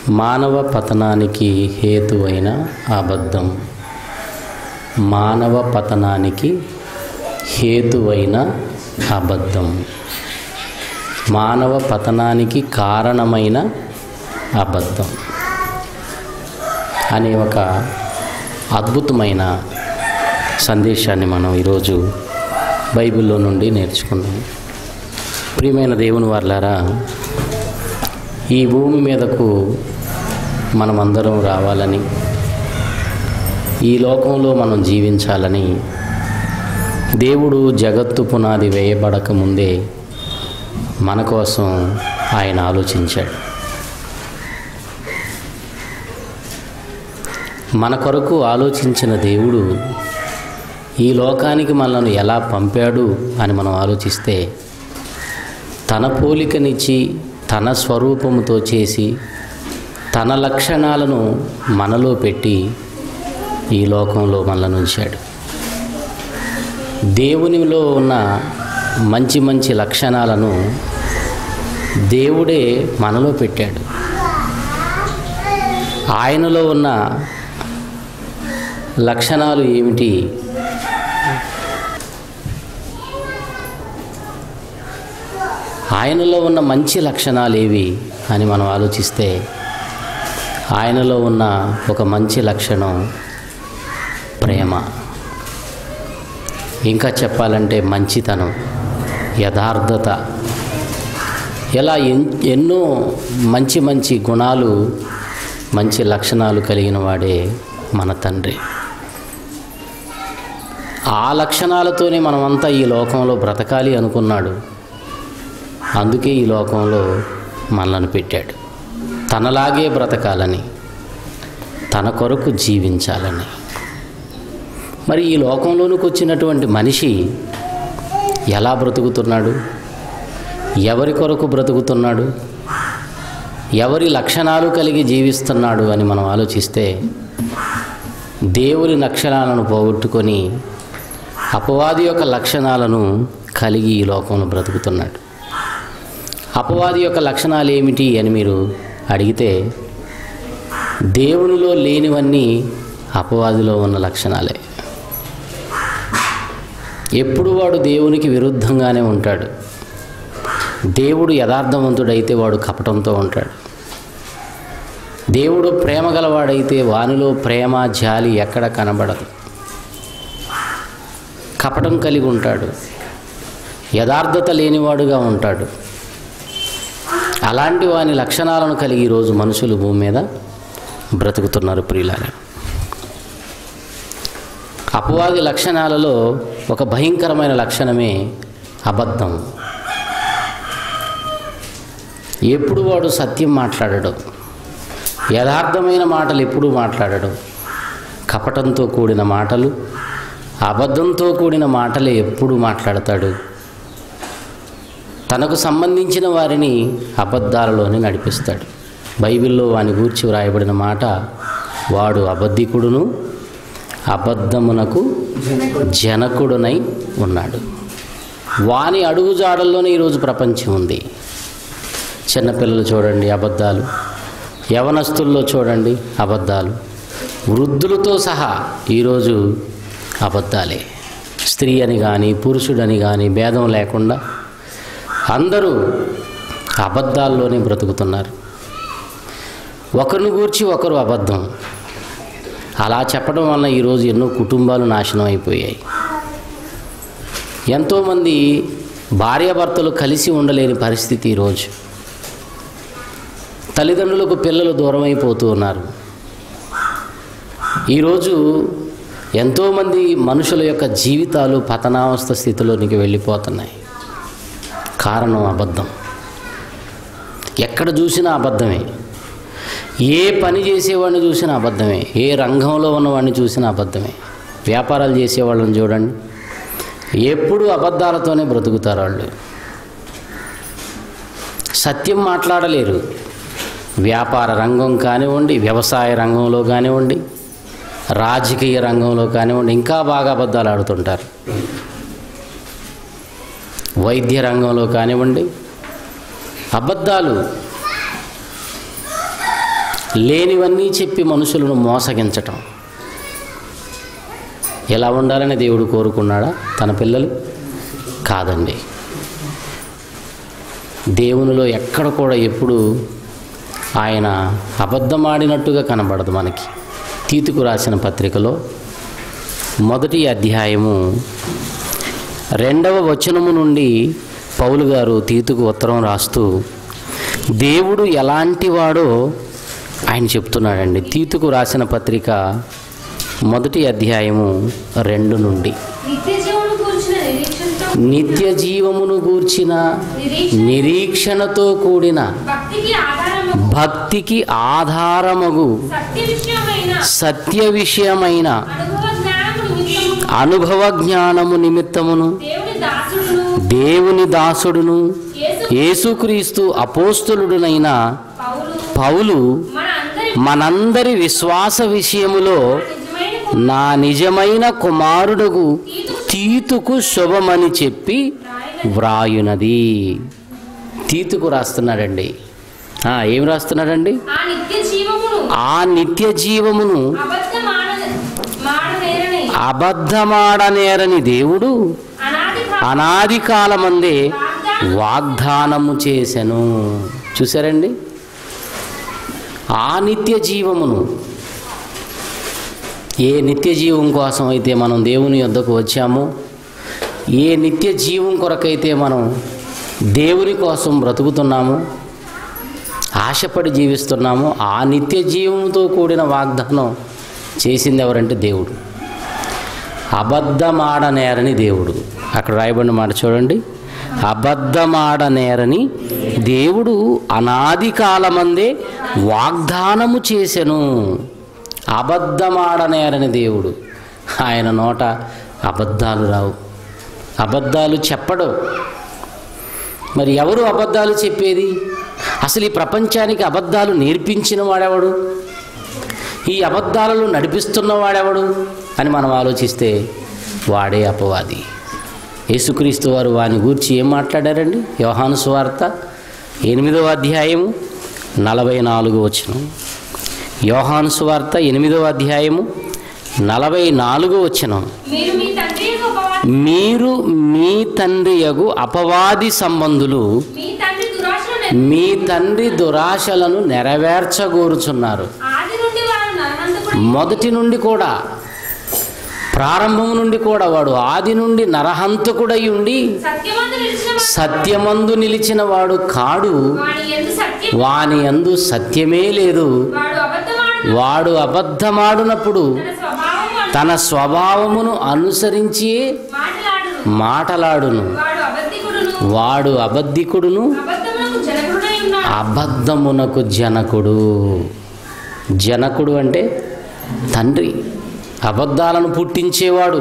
మానవ పతనానికి హేతువైన అబద్ధం మానవ పతనానికి హేతువైన అబద్ధం మానవ పతనానికి కారణమైన అబద్ధం అనే ఒక అద్భుతమైన సందేశాన్ని మనం ఈరోజు బైబిల్లో నుండి నేర్చుకుందాం ప్రియమైన దేవుని వాళ్ళారా ఈ భూమి మీదకు మనమందరం రావాలని ఈ లోకంలో మనం జీవించాలని దేవుడు జగత్తు పునాది వేయబడక ముందే మన కోసం ఆయన ఆలోచించాడు మన కొరకు ఆలోచించిన దేవుడు ఈ లోకానికి మనల్ని ఎలా పంపాడు అని మనం ఆలోచిస్తే తన పోలికనిచ్చి తన స్వరూపముతో చేసి తన లక్షణాలను మనలో పెట్టి ఈ లోకంలో మనల్ని ఉంచాడు దేవునిలో ఉన్న మంచి మంచి లక్షణాలను దేవుడే మనలో పెట్టాడు ఆయనలో ఉన్న లక్షణాలు ఏమిటి ఆయనలో ఉన్న మంచి లక్షణాలు ఏవి అని మనం ఆలోచిస్తే ఆయనలో ఉన్న ఒక మంచి లక్షణం ప్రేమ ఇంకా చెప్పాలంటే మంచితనం యథార్థత ఇలా ఎన్ ఎన్నో మంచి మంచి గుణాలు మంచి లక్షణాలు కలిగిన వాడే మన తండ్రి ఆ లక్షణాలతోనే మనమంతా ఈ లోకంలో బ్రతకాలి అనుకున్నాడు అందుకే ఈ లోకంలో మనల్ని పెట్టాడు తనలాగే బ్రతకాలని తన కొరకు జీవించాలని మరి ఈ లోకంలోనికి వచ్చినటువంటి మనిషి ఎలా బ్రతుకుతున్నాడు ఎవరి కొరకు బ్రతుకుతున్నాడు ఎవరి లక్షణాలు కలిగి జీవిస్తున్నాడు అని మనం ఆలోచిస్తే దేవుని లక్షణాలను పోగొట్టుకొని అపవాది యొక్క లక్షణాలను కలిగి ఈ లోకంలో బ్రతుకుతున్నాడు అపవాది యొక్క లక్షణాలు ఏమిటి అని మీరు అడిగితే దేవునిలో లేనివన్నీ అపవాదిలో ఉన్న లక్షణాలే ఎప్పుడు వాడు దేవునికి విరుద్ధంగానే ఉంటాడు దేవుడు యథార్థవంతుడైతే వాడు కపటంతో ఉంటాడు దేవుడు ప్రేమ గలవాడైతే వానిలో ప్రేమ జాలి ఎక్కడ కనబడదు కపటం కలిగి ఉంటాడు యథార్థత లేనివాడుగా ఉంటాడు అలాంటి వాని లక్షణాలను కలిగి ఈరోజు మనుషులు భూమి మీద బ్రతుకుతున్నారు ప్రియులారా అపవాది లక్షణాలలో ఒక భయంకరమైన లక్షణమే అబద్ధం ఎప్పుడు వాడు సత్యం మాట్లాడడు యథార్థమైన మాటలు ఎప్పుడూ మాట్లాడడు కపటంతో కూడిన మాటలు అబద్ధంతో కూడిన మాటలే ఎప్పుడు మాట్లాడతాడు తనకు సంబంధించిన వారిని అబద్ధాలలోనే నడిపిస్తాడు బైబిల్లో వాని గూర్చి వ్రాయబడిన మాట వాడు అబద్ధికుడును అబద్ధమునకు జనకుడునై ఉన్నాడు వాని అడుగుజాడల్లోనే ఈరోజు ప్రపంచం ఉంది చిన్నపిల్లలు చూడండి అబద్ధాలు యవనస్తుల్లో చూడండి అబద్ధాలు వృద్ధులతో సహా ఈరోజు అబద్ధాలే స్త్రీ అని కానీ పురుషుడని కానీ భేదం లేకుండా అందరూ అబద్ధాల్లోనే బ్రతుకుతున్నారు ఒకరిని గూర్చి ఒకరు అబద్ధం అలా చెప్పడం వలన ఈరోజు ఎన్నో కుటుంబాలు నాశనం అయిపోయాయి ఎంతోమంది భార్యాభర్తలు కలిసి ఉండలేని పరిస్థితి ఈరోజు తల్లిదండ్రులకు పిల్లలు దూరం అయిపోతూ ఉన్నారు ఈరోజు ఎంతోమంది మనుషుల యొక్క జీవితాలు పతనావస్థ స్థితిలోనికి వెళ్ళిపోతున్నాయి కారణం అబద్ధం ఎక్కడ చూసినా అబద్ధమే ఏ పని చేసేవాడిని చూసినా అబద్ధమే ఏ రంగంలో ఉన్నవాడిని చూసినా అబద్ధమే వ్యాపారాలు చేసేవాళ్ళని చూడండి ఎప్పుడు అబద్ధాలతోనే బ్రతుకుతారు వాళ్ళు సత్యం మాట్లాడలేరు వ్యాపార రంగం కానివ్వండి వ్యవసాయ రంగంలో కానివ్వండి రాజకీయ రంగంలో కానివ్వండి ఇంకా బాగా అబద్ధాలు ఆడుతుంటారు వైద్య రంగంలో కానివ్వండి అబద్ధాలు లేనివన్నీ చెప్పి మనుషులను మోసగించటం ఎలా ఉండాలని దేవుడు కోరుకున్నాడా తన పిల్లలు కాదండి దేవునిలో ఎక్కడ కూడా ఎప్పుడు ఆయన అబద్ధమాడినట్టుగా కనబడదు మనకి తీతుకు రాసిన పత్రికలో మొదటి అధ్యాయము రెండవ వచనము నుండి పౌలు గారు తీతుకు ఉత్తరం రాస్తూ దేవుడు ఎలాంటి వాడో ఆయన చెప్తున్నాడండి తీతుకు రాసిన పత్రిక మొదటి అధ్యాయము రెండు నుండి నిత్య జీవను కూర్చిన నిరీక్షణతో నిత్య జీవమును గూర్చిన నిరీక్షణ నిరీక్షణతో కూడిన భక్తికి ఆధారము భక్తికి ఆధారమగు సత్య విషయమైన సత్య విషయమైన అనుభవ జ్ఞానము నిమిత్తము అనుభవ జ్ఞానము నిమిత్తమును దేవుని దాసుడును దేవుని దాసుడును యేసు యేసుక్రీస్తు అపోస్తులుడునైన పౌలు పౌలు మన అందరి మనందరి విశ్వాస విషయములో నిజమైన నా నిజమైన కుమారుడుగు తీతుకు శుభమని చెప్పి వ్రాయునది తీతుకు రాస్తున్నాడండి ఆ, ఏం రాస్తున్నాడండి ఆ నిత్య జీవమును ఆ నిత్య జీవమును అబద్ధ మాడ మాడనేరని అబద్ధమాడనేరని దేవుడు అనాది అనాది కాలమందే వాగ్దానం వాగ్దానము చేసెను చూసారండి ఆ నిత్య జీవమును ఏ నిత్య జీవం కోసం అయితే మనం దేవుని యొద్దకు వచ్చామో ఏ నిత్య జీవం కొరకైతే మనం దేవుని కోసం బ్రతుకుతున్నామో ఆశపడి జీవిస్తున్నామో ఆ నిత్య జీవంతో కూడిన వాగ్దానం చేసింది ఎవరంటే దేవుడు అబద్ధమాడనేరని దేవుడు అక్కడ రాయబడిన మాట చూడండి అబద్ధమాడనేరని దేవుడు అనాది కాలమందే వాగ్దానము చేసెను అబద్ధమాడనేరని దేవుడు ఆయన నోట అబద్ధాలు రావు అబద్ధాలు చెప్పడు మరి ఎవరు అబద్ధాలు చెప్పేది అసలు ఈ ప్రపంచానికి అబద్ధాలు నేర్పించిన వాడెవడు ఈ అబద్ధాలను నడిపిస్తున్న వాడెవడు అని మనం ఆలోచిస్తే వాడే అపవాది యేసుక్రీస్తు వారు వాని గూర్చి ఏం మాట్లాడారండి యోహాను సువార్త ఎనిమిదవ అధ్యాయము నలభై నాలుగు వచనం యోహాను సువార్త ఎనిమిదవ అధ్యాయము నలభై నాలుగు వచనం మీరు మీ తండ్రి యొక్క ఉపవాసం మీరు మీ తండ్రి యగు అపవాది సంబంధులు మీ తండ్రి దురాశను మీ తండ్రి దురాశలను నెరవేర్చగోరుచున్నారు ఆది నుండి వారు నరనంతపుడు మొదటి నుండి కూడా ప్రారంభం నుండి కూడా వాడు ఆది నుండి నరహంతకుడై ఉండి సత్యమందు నిలిచిన వాడు సత్యమందు నిలిచిన వాడు కాడు వాని ఎందు సత్యం వాని యందు సత్యమే లేదు వాడు అబద్ధమాడు వాడు అబద్ధమాడునప్పుడు తన స్వభావము అను- తన స్వభావమును అనుసరించి మాటలాడును మాటలాడును వాడు అబద్ధికుడును వాడు అబద్ధికుడును అబద్ధములకు జనకుడునై ఉన్నాడు అబద్ధమునకు జనకుడు జనకుడు అంటే తండ్రి అబద్ధాలను పుట్టించేవాడు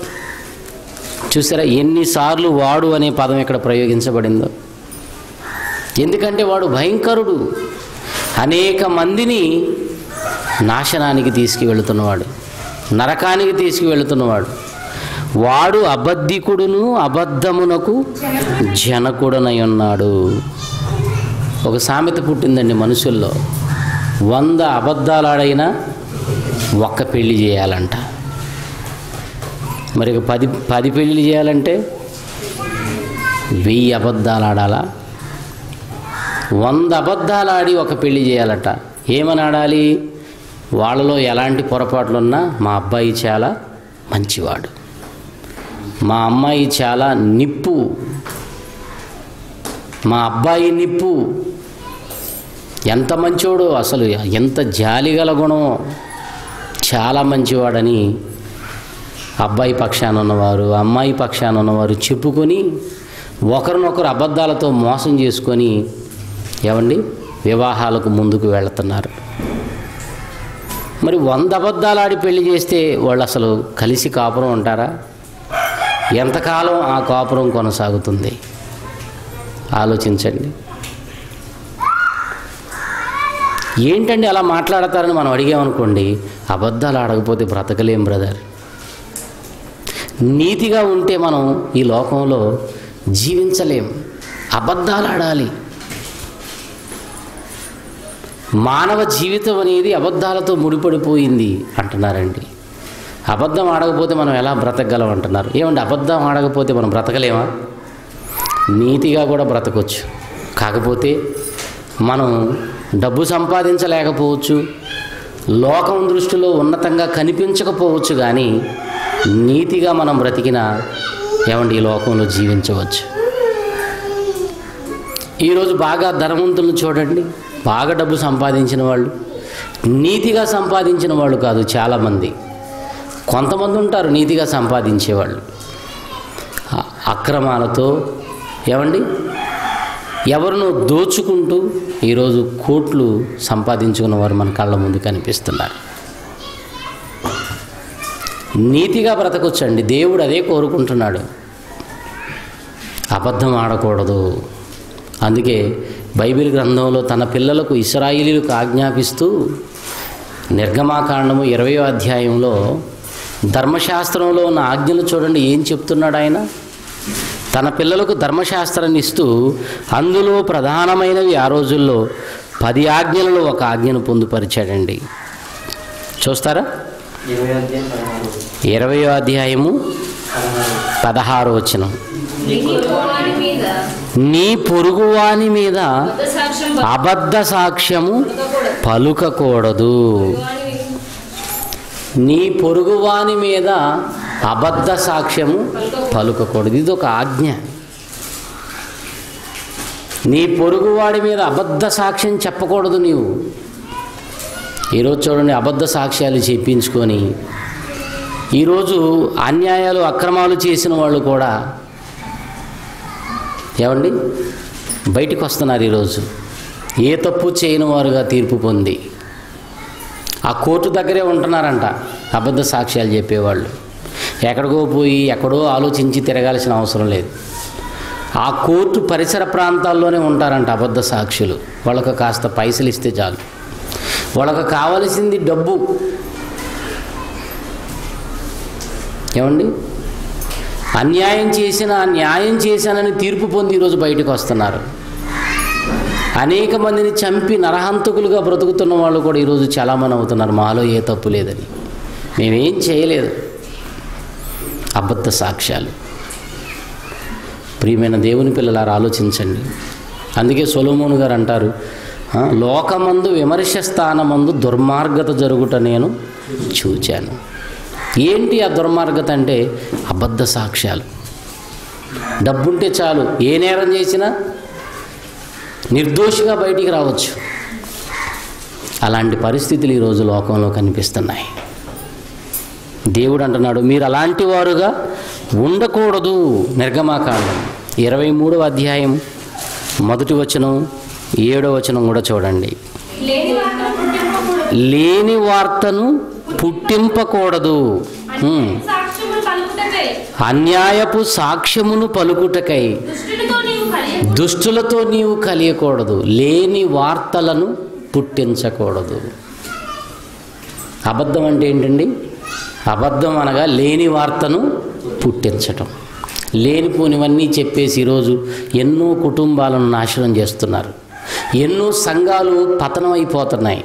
చూసారా ఎన్నిసార్లు వాడు అనే పదం ఇక్కడ ప్రయోగించబడిందో ఎందుకంటే వాడు భయంకరుడు అనేక మందిని నాశనానికి తీసుకువెళుతున్నవాడు నరకానికి తీసుకువెళుతున్నవాడు వాడు అబద్ధికుడును అబద్ధమునకు జనకుడనై ఉన్నాడు ఒక సామెత పుట్టిందండి మనుషుల్లో వంద అబద్ధాలు ఆడైనా ఒక్క పెళ్లి చేయాలంట మరి ఇక పది పది పెళ్ళిళ్ళు చేయాలంటే వెయ్యి అబద్ధాలు ఆడాలా వంద అబద్ధాలు ఆడి ఒక పెళ్లి చేయాలట ఏమని ఆడాలి వాళ్ళలో ఎలాంటి పొరపాట్లున్నా మా అబ్బాయి చాలా మంచివాడు మా అమ్మాయి చాలా నిప్పు మా అబ్బాయి నిప్పు ఎంత మంచోడో అసలు ఎంత జాలిగల గుణమో చాలా మంచివాడని అబ్బాయి పక్షాన ఉన్నవారు అమ్మాయి పక్షాన ఉన్నవారు చెప్పుకొని ఒకరినొకరు అబద్ధాలతో మోసం చేసుకొని ఏమండి వివాహాలకు ముందుకు వెళుతున్నారు మరి వంద అబద్ధాలు ఆడి పెళ్లి చేస్తే వాళ్ళు అసలు కలిసి కాపురం ఉంటారా ఎంతకాలం ఆ కాపురం కొనసాగుతుంది ఆలోచించండి ఏంటండి అలా మాట్లాడతారని మనం అడిగామనుకోండి అబద్ధాలు ఆడకపోతే బ్రతకలేం బ్రదర్ నీతిగా ఉంటే మనం ఈ లోకంలో జీవించలేం అబద్ధాలు ఆడాలి మానవ జీవితం అనేది అబద్ధాలతో ముడిపడిపోయింది అంటున్నారండి అబద్ధం ఆడకపోతే మనం ఎలా బ్రతకగలం అంటున్నారు ఏమండి అబద్ధం ఆడకపోతే మనం బ్రతకలేమా నీతిగా కూడా బ్రతకొచ్చు కాకపోతే మనం డబ్బు సంపాదించలేకపోవచ్చు లోకం దృష్టిలో ఉన్నతంగా కనిపించకపోవచ్చు కానీ నీతిగా మనం బ్రతికిన ఏమండి ఈ లోకంలో జీవించవచ్చు ఈరోజు బాగా ధనవంతులను చూడండి బాగా డబ్బు సంపాదించిన వాళ్ళు నీతిగా సంపాదించిన వాళ్ళు కాదు చాలామంది కొంతమంది ఉంటారు నీతిగా సంపాదించేవాళ్ళు అ- అక్రమాలతో ఏమండి ఎవరినో దోచుకుంటూ ఈరోజు కోట్లు సంపాదించుకున్న వారు మన కళ్ళ ముందు కనిపిస్తున్నారు నీతిగా బ్రతకొచ్చండి దేవుడు అదే కోరుకుంటున్నాడు అబద్ధం ఆడకూడదు అందుకే బైబిల్ గ్రంథంలో తన పిల్లలకు ఇస్రాయిలీలకు ఆజ్ఞాపిస్తూ నిర్గమాకాండము ఇరవయో అధ్యాయంలో ధర్మశాస్త్రంలో ఉన్న ఆజ్ఞలు చూడండి ఏం చెప్తున్నాడు ఆయన తన పిల్లలకు ధర్మశాస్త్రాన్ని ఇస్తూ అందులో ప్రధానమైనవి ఆ రోజుల్లో పది ఆజ్ఞలలో ఒక ఆజ్ఞను పొందుపరిచాడండి చూస్తారా ఇరవై అధ్యాయం పదహారు ఇరవయో అధ్యాయము పదహారు పదహారు వచనం నీ పొరుగువాని మీద నీ పొరుగువాని మీద అబద్ధ సాక్ష్యం అబద్ధ సాక్ష్యము పలుకకూడదు. పలుకకూడదు పొరుగువాని నీ పొరుగువాని మీద అబద్ధ సాక్ష్యము పలుకకూడదు ఇది ఒక ఆజ్ఞ నీ పొరుగువాడి మీద అబద్ధ సాక్ష్యం చెప్పకూడదు నీవు ఈరోజు చూడండి అబద్ధ సాక్ష్యాలు చెప్పించుకొని ఈరోజు అన్యాయాలు అక్రమాలు చేసిన వాళ్ళు కూడా ఏమండి బయటికి వస్తున్నారు ఈరోజు ఏ తప్పు చేయని వారుగా తీర్పు పొంది ఆ కోర్టు దగ్గరే ఉంటున్నారంట అబద్ధ సాక్ష్యాలు చెప్పేవాళ్ళు ఎక్కడికో పోయి ఎక్కడో ఆలోచించి తిరగాల్సిన అవసరం లేదు ఆ కోర్టు పరిసర ప్రాంతాల్లోనే ఉంటారంట అబద్ధ సాక్షులు వాళ్ళకు కాస్త పైసలు ఇస్తే చాలు వాళ్ళకు కావలసింది డబ్బు ఏమండి అన్యాయం చేసిన న్యాయం చేశానని తీర్పు పొంది ఈరోజు బయటకు వస్తున్నారు అనేక మందిని చంపి నరహంతకులుగా బ్రతుకుతున్న వాళ్ళు కూడా ఈరోజు చాలామంది అవుతున్నారు మాలో ఏ తప్పు లేదని మేమేం చేయలేదు అబద్ధ సాక్ష్యాలు ప్రియమైన దేవుని పిల్లలారా ఆలోచించండి అందుకే సొలోమోను గారు అంటారు "ఆ, లోకమందు విమర్శ స్థానమందు దుర్మార్గత జరుగుట నేను చూచాను ఏంటి ఆ దుర్మార్గత అంటే అబద్ధ సాక్ష్యాలు డబ్బుంటే చాలు ఏ నేరం చేసినా నిర్దోషిగా బయటికి రావచ్చు అలాంటి పరిస్థితులు ఈరోజు లోకంలో కనిపిస్తున్నాయి దేవుడు అంటున్నాడు మీరు అలాంటి వారుగా ఉండకూడదు నిర్గమాకాండం ఇరవై మూడవ అధ్యాయం మొదటి వచనం ఏడో వచనం కూడా చూడండి లేని వార్తను పుట్టింపకూడదు. లేని వార్తను పుట్టింపకూడదు హ్మ్. సాక్ష్యములు పలుకుటకై అన్యాయపు సాక్ష్యమును పలుకుటకై దుష్టునితో నీవు కలియ దుష్టులతో నీవు కలియకూడదు లేని వార్తలను పుట్టించకూడదు అబద్ధం అంటే ఏంటండి అబద్ధం అనగా లేని వార్తను పుట్టించటం లేనిపోనివన్నీ చెప్పేసి ఈరోజు ఎన్నో కుటుంబాలను నాశనం చేస్తున్నారు ఎన్నో సంఘాలు పతనం అయిపోతున్నాయి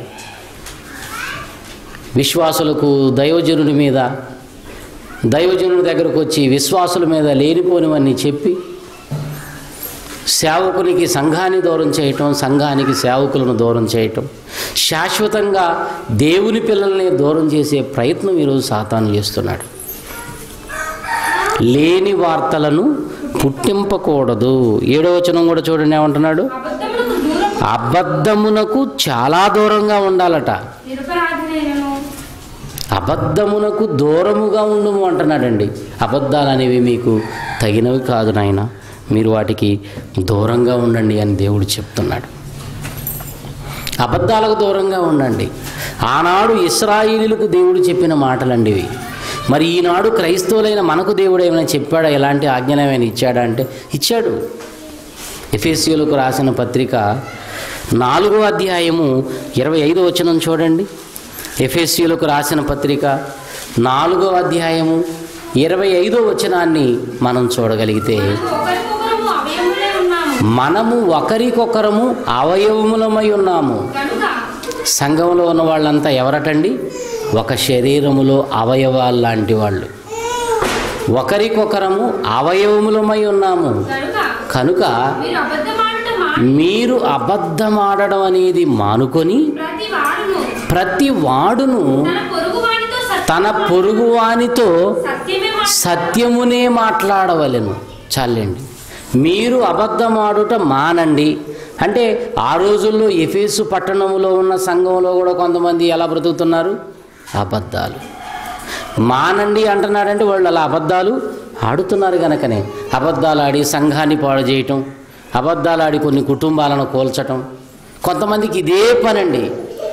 విశ్వాసులకు దైవజనుడి మీద దైవజనుడి దగ్గరకు వచ్చి విశ్వాసుల మీద లేనిపోనివన్నీ చెప్పి సేవకునికి సంఘాన్ని దూరం చేయటం సంఘానికి సేవకులను దూరం చేయటం శాశ్వతంగా దేవుని పిల్లల్ని దూరం చేసే ప్రయత్నం ఈరోజు సాతాను చేస్తున్నాడు లేని వార్తలను పుట్టింపకూడదు ఏడో వచనం కూడా చూడండి ఏమంటున్నాడు అబద్ధములకు దూరం అబద్ధమునకు చాలా దూరంగా ఉండాలట నిరపరాధినైనను అబద్ధమునకు దూరముగా ఉండుము అంటున్నాడండి అబద్ధాలు అనేవి మీకు తగినవి కాదు నాయన మీరు వాటికి దూరంగా ఉండండి అని దేవుడు చెప్తున్నాడు అబద్ధాలకు దూరంగా ఉండండి ఆనాడు ఇస్రాయిలీలకు దేవుడు చెప్పిన మాటలండి ఇవి మరి ఈనాడు క్రైస్తవులైన మనకు దేవుడు ఏమైనా చెప్పాడా ఎలాంటి ఆజ్ఞలు ఏమైనా ఇచ్చాడా అంటే ఇచ్చాడు ఎఫెసియులకు రాసిన పత్రిక నాలుగో అధ్యాయము ఇరవై ఐదో వచనం చూడండి ఎఫెసియులకు రాసిన పత్రిక నాలుగో అధ్యాయము ఇరవై ఐదో వచనాన్ని మనం చూడగలిగితే ఒకరికొకరము అవయములే ఉన్నాము మనము ఒకరికొకరము అవయవములమై ఉన్నాము కనుక సంఘంలో ఉన్న వాళ్ళంతా ఎవరటండి ఒక శరీరములో అవయవాలు లాంటి వాళ్ళు ఒకరికొకరము అవయవములమై ఉన్నాము కనుక కనుక మీరు అబద్ధమాడటం మా మీరు అబద్ధమాడడం అనేది మానుకొని ప్రతి వాడును ప్రతి వాడును తన పొరుగు వాడితో తన పొరుగువానితో సత్యమే మా- సత్యమునే మాట్లాడవలెను చాలండి మీరు అబద్ధమాడుట మానండి అంటే ఆ రోజుల్లో ఎఫేసు పట్టణంలో ఉన్న సంఘంలో కూడా కొంతమంది ఎలా బ్రతుకుతున్నారు అబద్ధాలు మానండి అంటున్నాడంటే వాళ్ళు అలా అబద్ధాలు ఆడుతున్నారు గనకనే అబద్ధాలు ఆడి సంఘాన్ని పాడు చేయటం అబద్ధాలు ఆడి కొన్ని కుటుంబాలను కోల్చటం కొంతమందికి ఇదే పనండి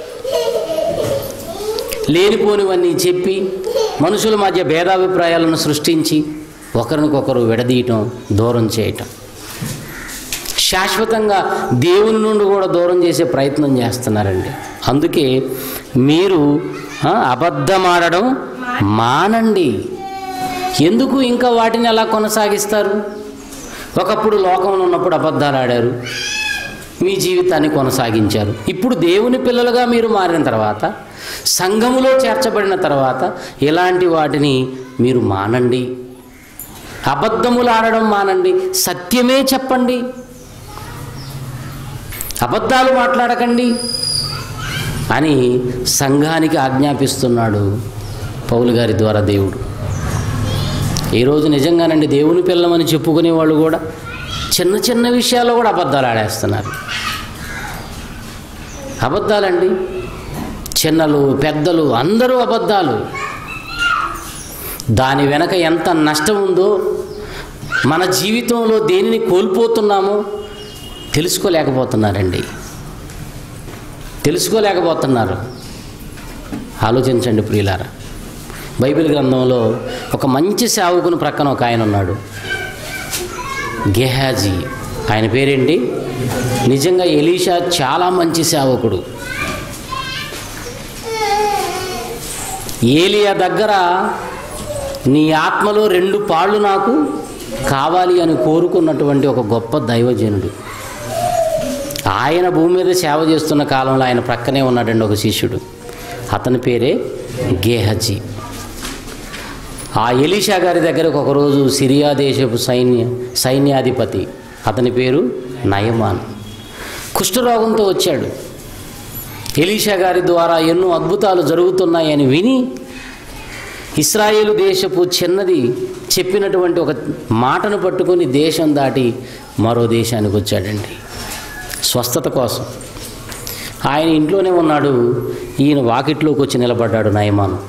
లేనిపోనివన్నీ చెప్పి మనుషుల మధ్య భేదాభిప్రాయాలను సృష్టించి ఒకరినికొకరు విడదీయటం దూరం చేయటం శాశ్వతంగా దేవుని నుండి కూడా దూరం చేసే ప్రయత్నం చేస్తున్నారండి అందుకే మీరు ఆ, అబద్ధమాడడం మానండి ఎందుకు ఇంకా వాటిని అలా కొనసాగిస్తారు ఒకప్పుడు లోకంలో ఉన్నప్పుడు అబద్ధాలు ఆడారు మీ జీవితాన్ని కొనసాగించారు ఇప్పుడు దేవుని పిల్లలుగా మీరు మారిన తర్వాత సంఘములో చేర్చబడిన తర్వాత ఇలాంటి వాటిని మీరు మానండి అబద్ధములు ఆడడం మానండి సత్యమే చెప్పండి అబద్ధాలు మాట్లాడకండి అని సంఘానికి ఆజ్ఞాపిస్తున్నాడు పౌలు గారి ద్వారా దేవుడు ఈరోజు నిజంగానండి దేవుని పిల్లమని చెప్పుకునే వాళ్ళు కూడా చిన్న చిన్న విషయాల్లో కూడా అబద్ధాలు ఆడేస్తున్నారు అబద్ధాలండి చిన్నలు పెద్దలు అందరూ అబద్ధాలు దాని వెనక ఎంత నష్టం ఉందో మన జీవితంలో దేనిని కోల్పోతున్నామో తెలుసుకోలేకపోతున్నారండి తెలుసుకోలేకపోతున్నారు ఆలోచించండి ప్రియులారా బైబిల్ గ్రంథంలో ఒక మంచి సేవకుని ప్రక్కన ఒక ఆయన ఉన్నాడు గెహాజీ ఆయన పేరేంటి నిజంగా ఎలీషా చాలా మంచి సేవకుడు ఏలియా దగ్గర నీ ఆత్మలో రెండు పాళ్ళు నాకు కావాలి అని కోరుకున్నటువంటి ఒక గొప్ప దైవజనుడు ఆయన భూమి మీద సేవ చేస్తున్న కాలంలో ఆయన ప్రక్కనే ఉన్నాడండి ఒక శిష్యుడు అతని పేరే గేహజీ ఆ ఎలీషా గారి దగ్గరకు ఒకరోజు సిరియా దేశపు సైన్య సైన్యాధిపతి అతని పేరు నయమాన్ కుష్ఠరోగంతో వచ్చాడు ఎలీషా గారి ద్వారా ఎన్నో అద్భుతాలు జరుగుతున్నాయని విని ఇస్రాయేలు దేశపు చిన్నది చెప్పినటువంటి ఒక మాటను పట్టుకొని దేశం దాటి మరో దేశానికి వచ్చాడండి స్వస్థత కోసం ఆయన ఇంట్లోనే ఉన్నాడు ఈయన వాకిట్లోకి వచ్చి నిలబడ్డాడు నయమాను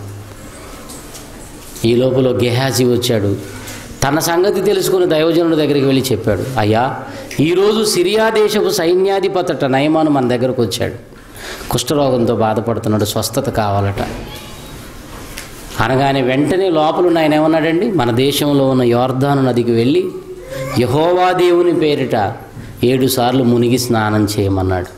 ఈ లోపల గెహాజీ వచ్చాడు తన సంగతి తెలుసుకుని దైవజనుడి దగ్గరికి వెళ్ళి చెప్పాడు అయ్యా ఈరోజు సిరియా దేశపు సైన్యాధిపతట నయమాను మన దగ్గరకు వచ్చాడు కుష్ఠరోగంతో బాధపడుతున్నాడు స్వస్థత కావాలట అనగానే వెంటనే లోపలున్న ఆయన ఏమన్నాడండి మన దేశంలో ఉన్న యోర్ధాను నదికి వెళ్ళి యహోవా దేవుని పేరిట ఏడు సార్లు మునిగి స్నానం చేయమన్నాడు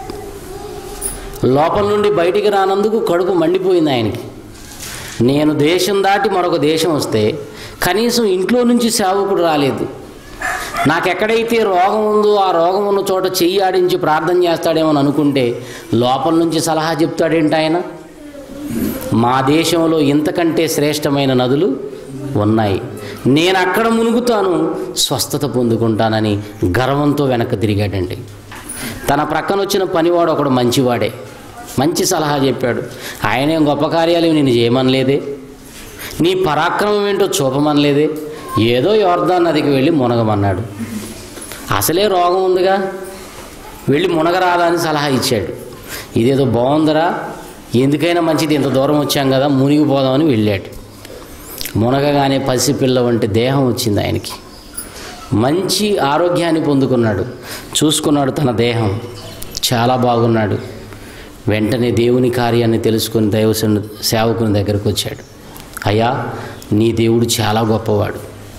లోపల నుండి బయటికి రానందుకు కడుపు మండిపోయింది ఆయనకి నేను దేశం దాటి మరొక దేశం వస్తే కనీసం ఇంట్లో నుంచి సేవకుడు రాలేదు నాకెక్కడైతే రోగం ఉందో ఆ రోగం ఉన్న చోట చెయ్యి ఆడించి ప్రార్థన చేస్తాడేమో అని అనుకుంటే లోపల నుంచి సలహా చెప్తాడేంటి ఆయన మా దేశంలో ఇంతకంటే శ్రేష్టమైన నదులు ఉన్నాయి నేను అక్కడ మునుగుతాను స్వస్థత పొందుకుంటానని గర్వంతో వెనక్కి తిరిగాడండి తన ప్రక్కన వచ్చిన పనివాడు ఒకడు మంచివాడే మంచి సలహా చెప్పాడు ఆయనేం గొప్ప కార్యాలు నేను చేయమనలేదే నీ పరాక్రమం ఏంటో చూపమనలేదే ఏదో యోర్దాన్ నదికి వెళ్ళి మునగమన్నాడు అసలే రోగం ఉందిగా వెళ్ళి మునగరాదా అని సలహా ఇచ్చాడు ఇదేదో బాగుందిరా ఎందుకైనా మంచిది ఇంత దూరం వచ్చాం కదా మునిగిపోదామని వెళ్ళాడు మునగగానే పసిపిల్ల వంటి దేహం వచ్చింది ఆయనకి మంచి ఆరోగ్యాన్ని పొందుకున్నాడు చూసుకున్నాడు తన దేహం చాలా బాగున్నాడు వెంటనే దేవుని కార్యాన్ని తెలుసుకుని దైవసను సేవకుని దగ్గరకు వచ్చాడు అయ్యా నీ దేవుడు చాలా గొప్పవాడు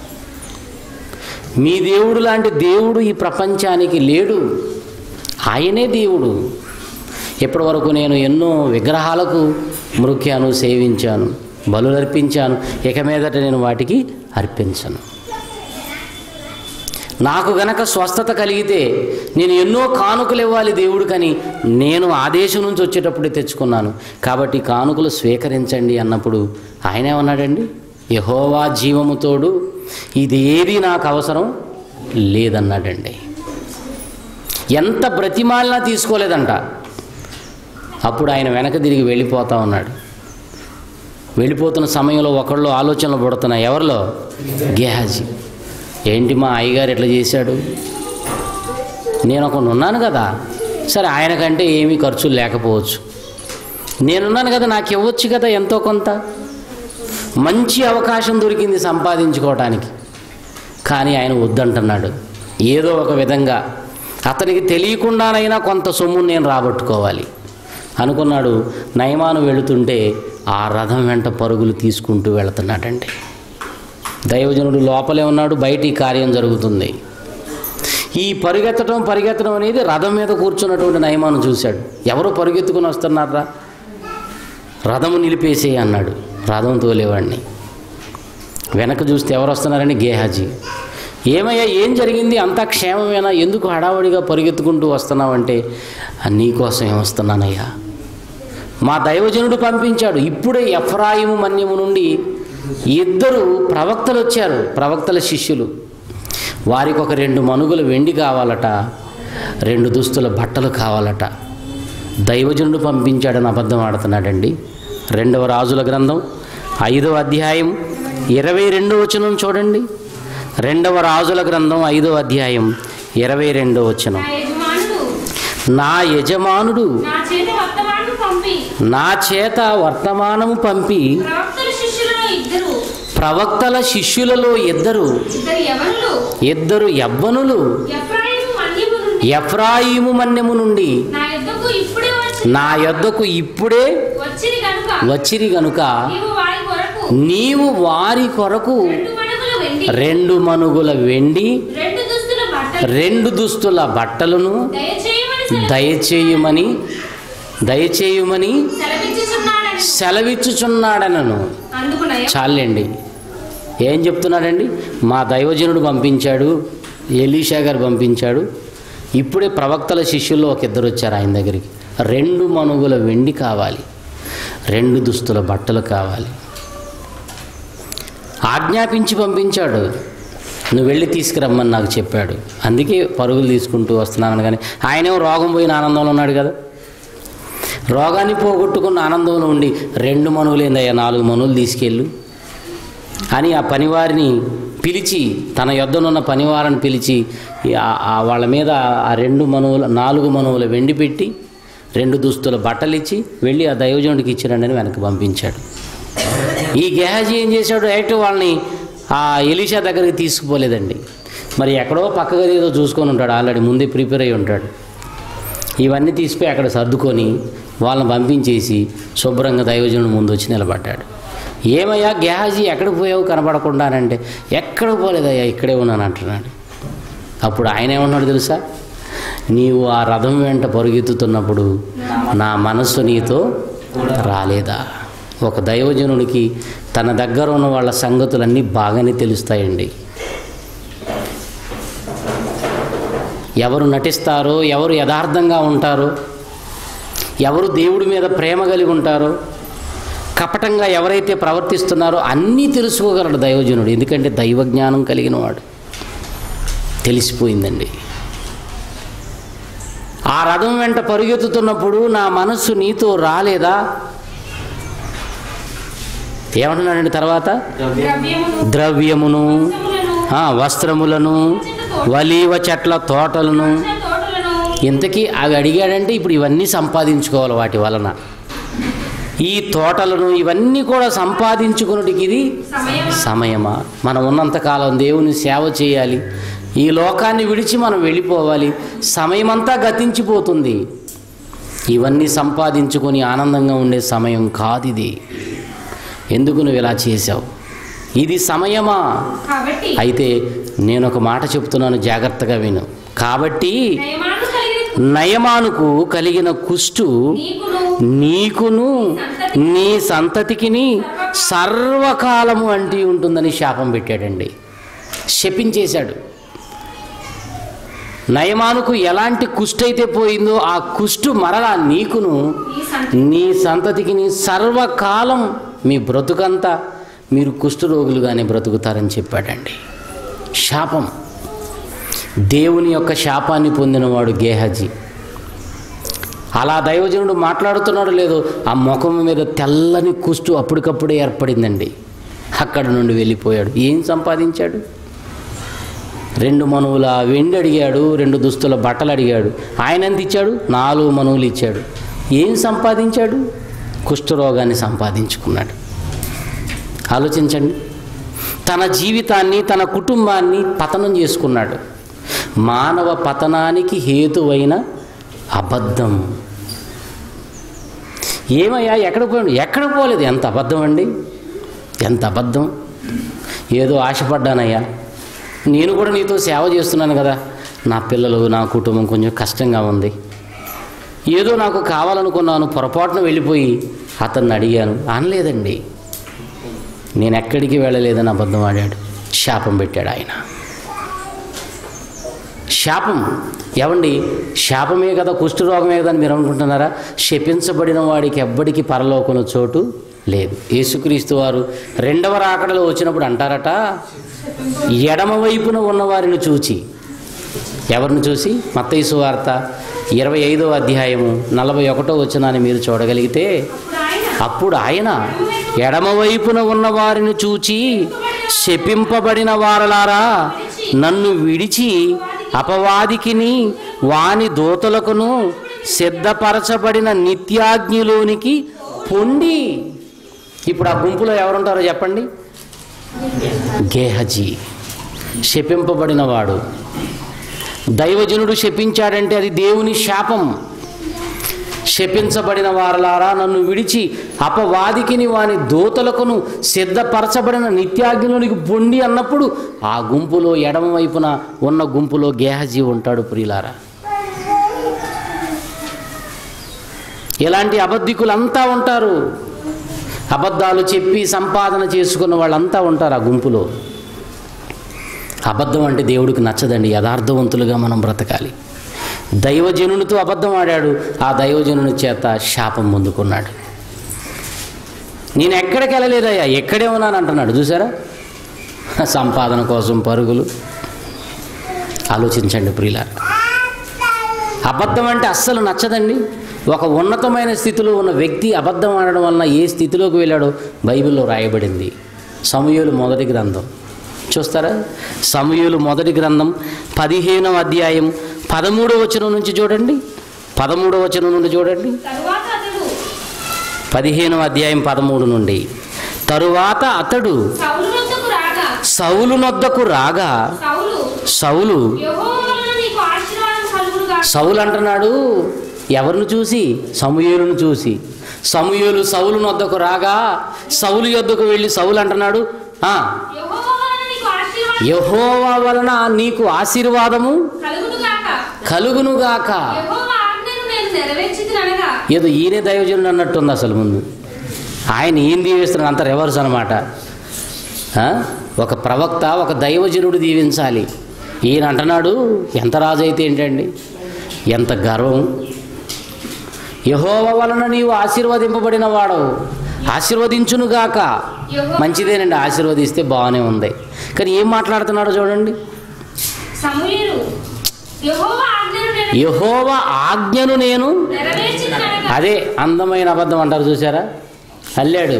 మీ దేవుడు లాంటి దేవుడు ఈ ప్రపంచానికి లేడు ఆయనే దేవుడు ఇప్పటి వరకు నేను ఎన్నో విగ్రహాలకు మృక్యాను సేవించాను బలులర్పించాను ఇక మీదట నేను వాటికి అర్పించను నాకు గనక స్వస్థత కలిగితే నేను ఎన్నో కానుకలు ఇవ్వాలి దేవుడికని నేను ఆ దేశం నుంచి వచ్చేటప్పుడే తెచ్చుకున్నాను కాబట్టి కానుకలు స్వీకరించండి అన్నప్పుడు ఆయన ఏమన్నాడండి యహోవా జీవముతోడు ఇది ఏది నాకు అవసరం లేదన్నాడండి ఎంత బ్రతిమాలినా తీసుకోలేదంట అప్పుడు ఆయన వెనక తిరిగి వెళ్ళిపోతా ఉన్నాడు వెళ్ళిపోతున్న సమయంలో ఒకళ్ళు ఆలోచనలు పడుతున్నాయి ఎవరిలో గేహాజీ ఏంటి మా అయ్యగారు ఎట్లా చేశాడు నేను ఒకడు ఉన్నాను కదా సరే ఆయనకంటే ఏమీ ఖర్చులు లేకపోవచ్చు నేనున్నాను కదా నాకు ఇవ్వచ్చు కదా ఎంతో కొంత మంచి అవకాశం దొరికింది సంపాదించుకోవటానికి కానీ ఆయన వద్దంటున్నాడు ఏదో ఒక విధంగా అతనికి తెలియకుండానైనా కొంత సొమ్మును నేను రాబట్టుకోవాలి అనుకున్నాడు నయమాను వెళుతుంటే ఆ రథం వెంట పరుగులు తీసుకుంటూ వెళుతున్నాడండి దైవజనుడు లోపలే ఉన్నాడు బయట ఈ కార్యం జరుగుతుంది ఈ పరిగెత్తడం పరిగెత్తడం అనేది రథం మీద కూర్చున్నటువంటి నయమాను చూశాడు ఎవరు పరుగెత్తుకుని వస్తున్నారా రథము నిలిపేసే అన్నాడు రథం తోలేవాడిని వెనక చూస్తే ఎవరు వస్తున్నారని గేహాజీ ఏమయ్యా ఏం జరిగింది అంతా క్షేమమేనా ఎందుకు హడావడిగా పరిగెత్తుకుంటూ వస్తున్నావంటే నీకోసం ఏమొస్తున్నానయ్యా మా దైవజనుడు పంపించాడు ఇప్పుడే ఎఫ్రాయిము మన్యము నుండి ఇద్దరు ప్రవక్తలు వచ్చారు ప్రవక్తల శిష్యులు వారికి ఒక రెండు మనుగుల వెండి కావాలట రెండు దుస్తుల బట్టలు కావాలట దైవజనుడు పంపించాడని అబద్ధం ఆడుతున్నాడండి రెండవ రాజుల గ్రంథం ఐదవ అధ్యాయం ఇరవై రెండో వచనం చూడండి రెండవ రాజుల గ్రంథం ఐదవ అధ్యాయం ఇరవై రెండో వచనం నా యజమానుడు నా యజమానుడు నా చేత వర్తమానం పంపి నా చేత వర్తమానము పంపి ప్రవక్తల శిష్యులలో ఇద్దరు ప్రవక్తల శిష్యులలో ఇద్దరు ఇద్దరు ఎవరులు ఇద్దరు యవ్వనులు ఎఫ్రాయిము మన్యము నుండి ఎఫ్రాయిము మన్యము నుండి నా యొద్దకు ఇప్పుడే వచ్చి నా యొద్దకు ఇప్పుడే వచ్చింది కనుక వచ్చిరి గనుక నీవు వారి కొరకు నీవు వారి కొరకు రెండు మణుగుల వెండి రెండు మనుగుల వెండి రెండు దుస్తుల బట్టలు రెండు దుస్తుల బట్టలను దయచేయమని సెలవు- దయచేయమని దయచేయమని సెలవిచ్చుచున్నాడని సెలవిచ్చుచున్నాడనను అందుకు నయం చాలండి ఏం చెప్తున్నాడండి మా దైవజనుడు పంపించాడు ఎలీషా గారు పంపించాడు ఇప్పుడే ప్రవక్తల శిష్యుల్లో ఒక ఇద్దరు వచ్చారు ఆయన దగ్గరికి రెండు మనుగుల వెండి కావాలి రెండు దుస్తుల బట్టలు కావాలి ఆజ్ఞాపించి పంపించాడు నువ్వు వెళ్ళి తీసుకురమ్మని నాకు చెప్పాడు అందుకే పరుగులు తీసుకుంటూ వస్తున్నాను కానీ ఆయనేమో రోగం పోయిన ఆనందంలో ఉన్నాడు కదా రోగాన్ని పోగొట్టుకున్న ఆనందంలో ఉండి రెండు మనువులేందయ్యా నాలుగు మనువులు తీసుకెళ్ళు అని ఆ పనివారిని పిలిచి తన యొద్దనున్న పనివారిని పిలిచి ఆ- ఆ వాళ్ళ మీద ఆ రెండు మనువుల నాలుగు మనువుల వెండి పెట్టి రెండు దుస్తుల బట్టలు ఇచ్చి వెళ్ళి ఆ దైవజనుడికి ఇచ్చిరండి అని వెనక్కి పంపించాడు ఈ గేహాజీ ఏం చేశాడు డైరెక్ట్ వాళ్ళని ఆ ఎలీషా దగ్గరికి తీసుకుపోలేదండి మరి ఎక్కడో పక్కగా ఏదో చూసుకొని ఉంటాడు ఆల్రెడీ ముందే ప్రిపేర్ అయి ఉంటాడు ఇవన్నీ తీసిపోయి అక్కడ సర్దుకొని వాళ్ళని పంపించేసి శుభ్రంగా దైవజనుడు ముందు వచ్చి నిలబడ్డాడు ఏమయ్యా గేహాజీ ఎక్కడికి పోయావు కనపడకుండానంటే ఎక్కడికి పోలేదయ్యా ఇక్కడే ఉన్నాను అంటున్నాడు అప్పుడు ఆయన ఏమన్నాడు తెలుసా నీవు ఆ రథం వెంట పరుగెత్తుతున్నప్పుడు నా మనస్సు నీతో రాలేదా ఒక దైవజనుడికి తన దగ్గర ఉన్న వాళ్ళ సంగతులన్నీ బాగానే తెలుస్తాయండి ఎవరు నటిస్తారో ఎవరు యథార్థంగా ఉంటారో ఎవరు దేవుడి మీద ప్రేమ కలిగి ఉంటారో కపటంగా ఎవరైతే ప్రవర్తిస్తున్నారో అన్నీ తెలుసుకోగలడు దైవజనుడు ఎందుకంటే దైవ జ్ఞానం కలిగిన వాడు తెలిసిపోయిందండి ఆ రథం వెంట పరుగెత్తుతున్నప్పుడు నా మనస్సు నీతో రాలేదా ఏమంటున్నాడండి తర్వాత ద్రవ్యమును ద్రవ్యమును వస్త్రములను, ఆ, వస్త్రములను వలీవ చెట్ల తోటలను ద్రాక్ష తోటలను ఇంతకీ అవి అడిగాడంటే ఇప్పుడు ఇవన్నీ సంపాదించుకోవాలి వాటి వలన ఈ తోటలను ఇవన్నీ కూడా సంపాదించుకున్నటికి ఇది సమయం సమయమా మనం ఉన్నంతకాలం దేవుని సేవ చేయాలి ఈ లోకాన్ని విడిచి మనం వెళ్ళిపోవాలి సమయమంతా గతించిపోతుంది ఇవన్నీ సంపాదించుకొని ఆనందంగా ఉండే సమయం కాదు ఇది ఎందుకు నువ్వు ఇలా చేశావు ఇది సమయమా కాబట్టి అయితే నేను ఒక మాట చెప్తున్నాను జాగ్రత్తగా విను కాబట్టి నయమాను కలిగిన నయమానుకు కలిగిన కుష్టు నీకును నీకును నీ సంతతికిని సర్వకాలము అంటి ఉంటుందని శాపం పెట్టాడండి శపించేశాడు నయమానుకు ఎలాంటి కుష్టు అయితే పోయిందో ఆ కుష్టు మరలా నీకును ఈ సంత నీ సంతతికి నీ సర్వకాలం మీ బ్రతుకంతా మీరు కుష్ఠరోగులుగానే బ్రతుకుతారని చెప్పాడండి శాపం దేవుని యొక్క శాపాన్ని పొందినవాడు గేహజీ అలా దైవజనుడు మాట్లాడుతున్నాడు లేదో ఆ ముఖం మీద తెల్లని కుష్టు అప్పటికప్పుడే ఏర్పడిందండి అక్కడి నుండి వెళ్ళిపోయాడు ఏం సంపాదించాడు రెండు మనువుల వెండి అడిగాడు రెండు దుస్తుల బట్టలు అడిగాడు ఆయన ఎంత ఇచ్చాడు నాలుగు మనువులు ఇచ్చాడు ఏం సంపాదించాడు కుష్ఠరోగాన్ని సంపాదించుకున్నాడు ఆలోచించండి తన జీవితాన్ని తన కుటుంబాన్ని పతనం చేసుకున్నాడు మానవ పతనానికి హేతువైన అబద్ధం ఏమయ్యా ఎక్కడ పోయాడు ఎక్కడ పోలేదు ఎంత అబద్ధం అండి ఎంత అబద్ధం ఏదో ఆశపడ్డానయ్యా నేను కూడా నీతో సేవ చేస్తున్నాను కదా నా పిల్లలు నా కుటుంబం కొంచెం కష్టంగా ఉంది ఏదో నాకు కావాలనుకున్నాను పొరపాటున వెళ్ళిపోయి అతన్ని అడిగాను అనలేదండి నేను ఎక్కడికి వెళ్ళలేదని అబద్ధం ఆడాడు శాపం పెట్టాడు ఆయన శాపం ఏమండి శాపమే కదా కుష్ఠరోగమే కదా అని మీరు అనుకుంటున్నారా శపించబడిన వాడికి ఎవ్వడికి పరలోకన చోటు లేదు యేసుక్రీస్తు వారు రెండవ రాకడలో వచ్చినప్పుడు అంటారట ఎడమ వైపున ఉన్నవారిని చూచి ఎవరిని చూసి మత్తయిసు వార్త ఇరవై ఐదో అధ్యాయము నలభై ఒకటో వచ్చినాన్ని మీరు చూడగలిగితే అప్పుడు ఆయన అప్పుడు ఆయన ఎడమవైపున ఉన్న వారిని చూచి శపింపబడిన వారలారా నన్ను విడిచి అపవాదికిని వాని దూతలకును సిద్ధపరచబడిన నిత్యాగ్నిలోనికి పొండి ఇప్పుడు ఆ గుంపులో ఎవరుంటారో చెప్పండి గేహజీ శపింపబడినవాడు దైవజనుడు శపించాడంటే అది దేవుని శాపం శపించబడిన వారలారా నన్ను విడిచి అపవాదికిని వాని దూతలకును సిద్ధపరచబడిన నిత్యాగ్నిలోనికి పొండి అన్నప్పుడు ఆ గుంపులో ఎడమ వైపున ఉన్న గుంపులో గేహజీ ఉంటాడు ప్రియులారా ఇలాంటి అబద్ధికులంతా ఉంటారు అబద్ధాలు చెప్పి సంపాదన చేసుకున్న వాళ్ళంతా ఉంటారు ఆ గుంపులో అబద్ధం అంటే దేవుడికి నచ్చదండి యథార్థవంతులుగా మనం బ్రతకాలి దైవజనునితో అబద్ధం ఆడాడు ఆ దైవజనుని చేత శాపం పొందుకున్నాడు నేను ఎక్కడికి వెళ్ళలేదయ్యా ఎక్కడే ఉన్నాను అంటున్నాడు చూసారా సంపాదన కోసం పరుగులు ఆలోచించండి ప్రియుల అబద్ధం అంటే అస్సలు నచ్చదండి ఒక ఉన్నతమైన స్థితిలో ఉన్న వ్యక్తి అబద్ధం ఆడడం వలన ఏ స్థితిలోకి వెళ్ళాడో బైబిల్లో రాయబడింది సమూహలు మొదటి గ్రంథం చూస్తారా సమూహలు మొదటి గ్రంథం పదిహేనవ అధ్యాయం పదమూడవ వచనం నుంచి చూడండి పదమూడవ వచనం నుండి చూడండి తరువాత అతడు పదిహేనవ అధ్యాయం పదమూడు నుండి తరువాత అతడు సౌలు వద్దకు రాగా సౌలు నొద్దకు రాగా సౌలు సౌలు యెహోవా వలన నీకు ఆశీర్వాదం కలుగునుగా సౌలు అంటున్నాడు ఎవరిని చూసి సమూయేలును చూసి సమూయేలు సౌలు నొద్దకు రాగా సౌలు యొద్దకు వెళ్ళి సౌలు అంటున్నాడు "ఆ, యెహోవా వలన నీకు ఆశీర్వాదం యెహోవా వలన నీకు ఆశీర్వాదము కలుగునుగాక కలుగునుగాక యెహోవా ఆజ్ఞను నేను నెరవేర్చితిననగా ఏదో ఈయనే దైవజనుడు అన్నట్టుంది అసలు ముందు ఆయన ఏం దీవిస్తున్నాడు అంత రివర్స్ అనమాట ఒక ప్రవక్త ఒక దైవజనుడు దీవించాలి ఈయన అంటున్నాడు ఎంత రాజు అయితే ఏంటండి ఎంత గర్వం యహోవ వలన నీవు ఆశీర్వదింపబడిన వాడవు ఆశీర్వదించునుగాక మంచిదేనండి ఆశీర్వదిస్తే బాగానే ఉంది కానీ ఏం మాట్లాడుతున్నాడో చూడండి సమూయేలు యెహోవా ఆజ్ఞను నేను యహోవ ఆజ్ఞను నేను నెరవేర్చితిననగా అదే అందమైన అబద్ధం అంటారు చూసారా అల్లాడు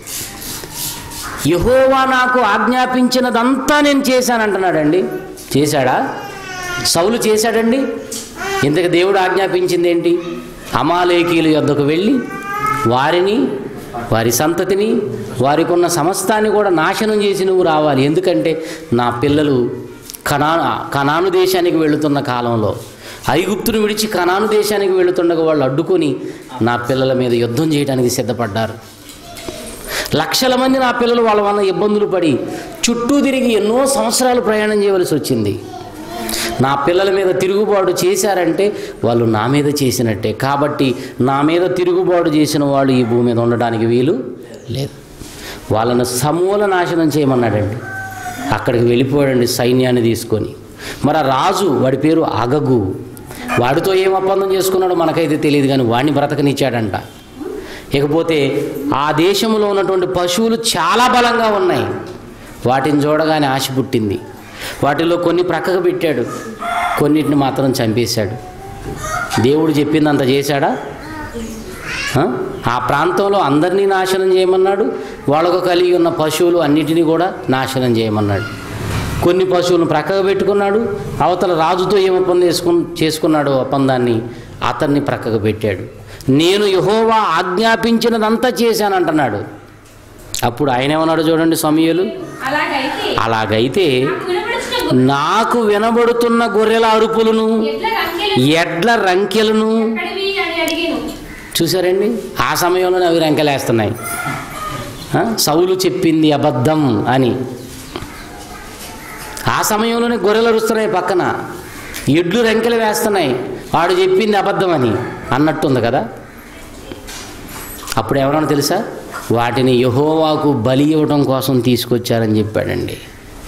యహోవా నాకు ఆజ్ఞాపించినదంతా నేను చేశానంటున్నాడండి చేశాడా సౌలు చేశాడండి ఇంతకు దేవుడు ఆజ్ఞాపించింది ఏంటి అమాలేకీల యొద్దకు వెళ్ళి వారిని వారి సంతతిని వారికి ఉన్న సమస్తాన్ని కూడా నాశనం చేసి నువ్వు రావాలి ఎందుకంటే నా పిల్లలు కనా కనాను దేశానికి వెళుతున్న కాలంలో ఐగుప్తును విడిచి కనాను దేశానికి వెళుతుండగా వాళ్ళు అడ్డుకొని నా పిల్లల మీద యుద్ధం చేయడానికి సిద్ధపడ్డారు లక్షల మంది నా పిల్లలు వాళ్ళ వల్ల ఇబ్బందులు పడి చుట్టూ తిరిగి ఎన్నో సంవత్సరాలు ప్రయాణం చేయవలసి వచ్చింది నా పిల్లల మీద తిరుగుబాటు చేశారంటే వాళ్ళు నా మీద చేసినట్టే కాబట్టి నా మీద తిరుగుబాటు చేసిన వాళ్ళు ఈ భూమి మీద ఉండడానికి వీలు లేదు వాళ్ళను సమూల నాశనం చేయమన్నాడండి అక్కడికి వెళ్ళిపోయాడండి సైన్యాన్ని తీసుకొని మరి ఆ రాజు వాడి పేరు అగగు వాడితో ఏం ఒప్పందం చేసుకున్నాడో మనకైతే తెలియదు కానీ వాడిని బ్రతకనిచ్చాడంట ఇకపోతే ఆ దేశంలో ఉన్నటువంటి పశువులు చాలా బలంగా ఉన్నాయి వాటిని చూడగానే ఆశ పుట్టింది వాటిలో కొన్ని ప్రక్కకు పెట్టాడు కొన్నిటిని మాత్రం చంపేశాడు దేవుడు చెప్పిందంత చేశాడా ఆ? ఆ ప్రాంతంలో అందరినీ నాశనం చేయమన్నాడు వాళ్ళకు కలిగి ఉన్న పశువులు అన్నిటినీ కూడా నాశనం చేయమన్నాడు కొన్ని పశువులను ప్రక్కకు పెట్టుకున్నాడు అవతల రాజుతో ఏం ఒప్పందం చేసుకు చేసుకున్నాడో ఒప్పందాన్ని అతన్ని ప్రక్కకు పెట్టాడు నేను యహోవా ఆజ్ఞాపించినదంతా చేశానంటున్నాడు అప్పుడు ఆయన ఏమన్నాడు చూడండి సమయలు అలాగైతే అలాగైతే నాకు వినబడుచున్న నాకు వినబడుతున్న గొర్రెల అరుపులను ఎడ్ల రంకెలు ఎడ్ల రంకెలను ఎక్కడివి అని అడిగాను చూసారండి ఆ సమయంలోనే అవి రంకెలేస్తున్నాయి ఆ? సౌలు చెప్పింది అబద్ధం అని ఆ సమయంలోనే గొర్రెలు అరుస్తున్నాయి పక్కన ఎడ్లు రంకెలు వేస్తున్నాయి వాడు చెప్పింది అబద్ధం అని అన్నట్టుంది కదా అప్పుడు ఎవరన్నా తెలుసా వాటిని యహోవాకు బలి ఇవ్వడం కోసం తీసుకొచ్చారని చెప్పాడండి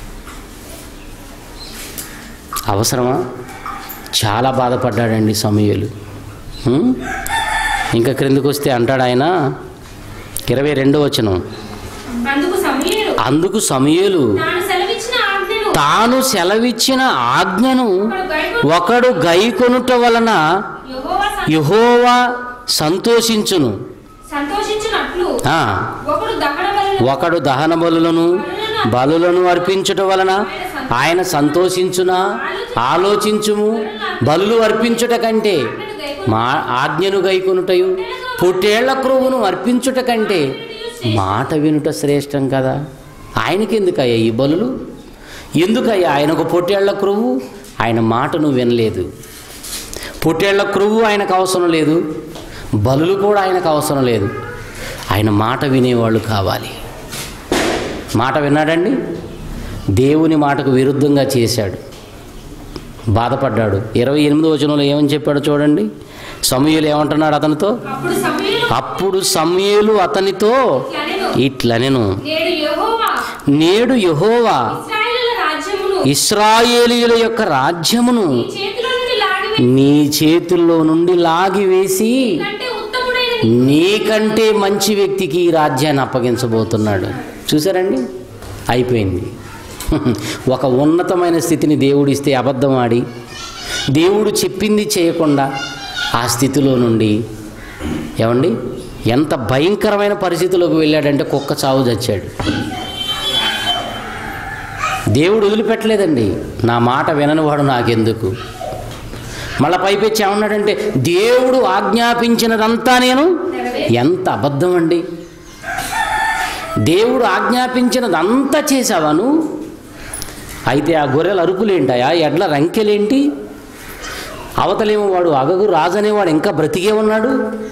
అవసరమా చాలా బాధపడ్డాడండి సమయలు హ్మ్? ఇంకా క్రిందకు వస్తే అంటాడు ఆయన ఇరవై రెండో వచనం అందుకు సమీరుడు అందుకు సమయలు తాను సెలవిచ్చిన ఆజ్ఞను తాను సెలవిచ్చిన ఆజ్ఞను ఒకడు గైకొ- ఒకడు గైకొనుట వలన యెహోవా సం- యహోవా సంతోషించును సంతోషించినట్లు ఆ, ఒకడు దహన బలులను ఒకడు దహన బలులను బలులను అర్పించుట వలన ఆయన సంతోషించునా ఆలోచించుము బలులు అర్పించుట కంటే మా ఆజ్ఞను గైకొనుటయు పుట్టేళ్ల క్రొవ్వును అర్పించుట కంటే మాట వినుట శ్రేష్టం కదా ఆయనకెందుకయ్యా ఈ బలులు ఎందుకయ్యా ఆయనకు పొట్టేళ్ల క్రొవ్వు ఆయన మాటను వినలేదు పొట్టేళ్ల క్రొవ్వు ఆయనకు అవసరం లేదు బలులు కూడా ఆయనకు అవసరం లేదు ఆయన మాట వినేవాళ్ళు కావాలి మాట విన్నాడండి దేవుని మాటకు విరుద్ధంగా చేశాడు బాధపడ్డాడు ఇరవై ఎనిమిదో వచనంలో ఏమని చెప్పాడు చూడండి సమూయేలు ఏమంటున్నాడు అతనితో అప్పుడు సమీరుడు అప్పుడు సమూయేలు అతనితో ఇట్లనెను, ఇట్లనెను నేడు యెహోవా నేడు యహోవా ఇశ్రాయేలుల రాజ్యమును ఇస్రాయేలీయుల యొక్క రాజ్యమును నీ చేతిలో నుండి లాగివేసి నీ చేతుల్లో నుండి లాగివేసి కంటే ఉత్తముడైన నీకంటే మంచి వ్యక్తికి ఈ రాజ్యాన్ని అప్పగించబోతున్నాడు చూసారండి అయిపోయింది ఒక ఉన్నతమైన స్థితిని దేవుడిస్తే అబద్ధం ఆడి దేవుడు చెప్పింది చేయకుండా ఆ స్థితిలో నుండి ఏమండి ఎంత భయంకరమైన పరిస్థితిలోకి వెళ్ళాడంటే కుక్క చావు చచ్చాడు దేవుడు వదిలిపెట్టలేదండి నా మాట విననివాడు నాకెందుకు మళ్ళా పైపెచ్చి ఏమన్నాడంటే దేవుడు ఆజ్ఞాపించినదంతా నేను ఎంత అబద్ధం అండి దేవుడు ఆజ్ఞాపించినదంతా చేసావా నువ్వు అయితే ఆ గొర్రెల అరుపులేంటాయా ఎడ్ల రంకెలేంటి అవతలేమో వాడు అగగు రాజు అనేవాడు ఇంకా బ్రతికే ఉన్నాడు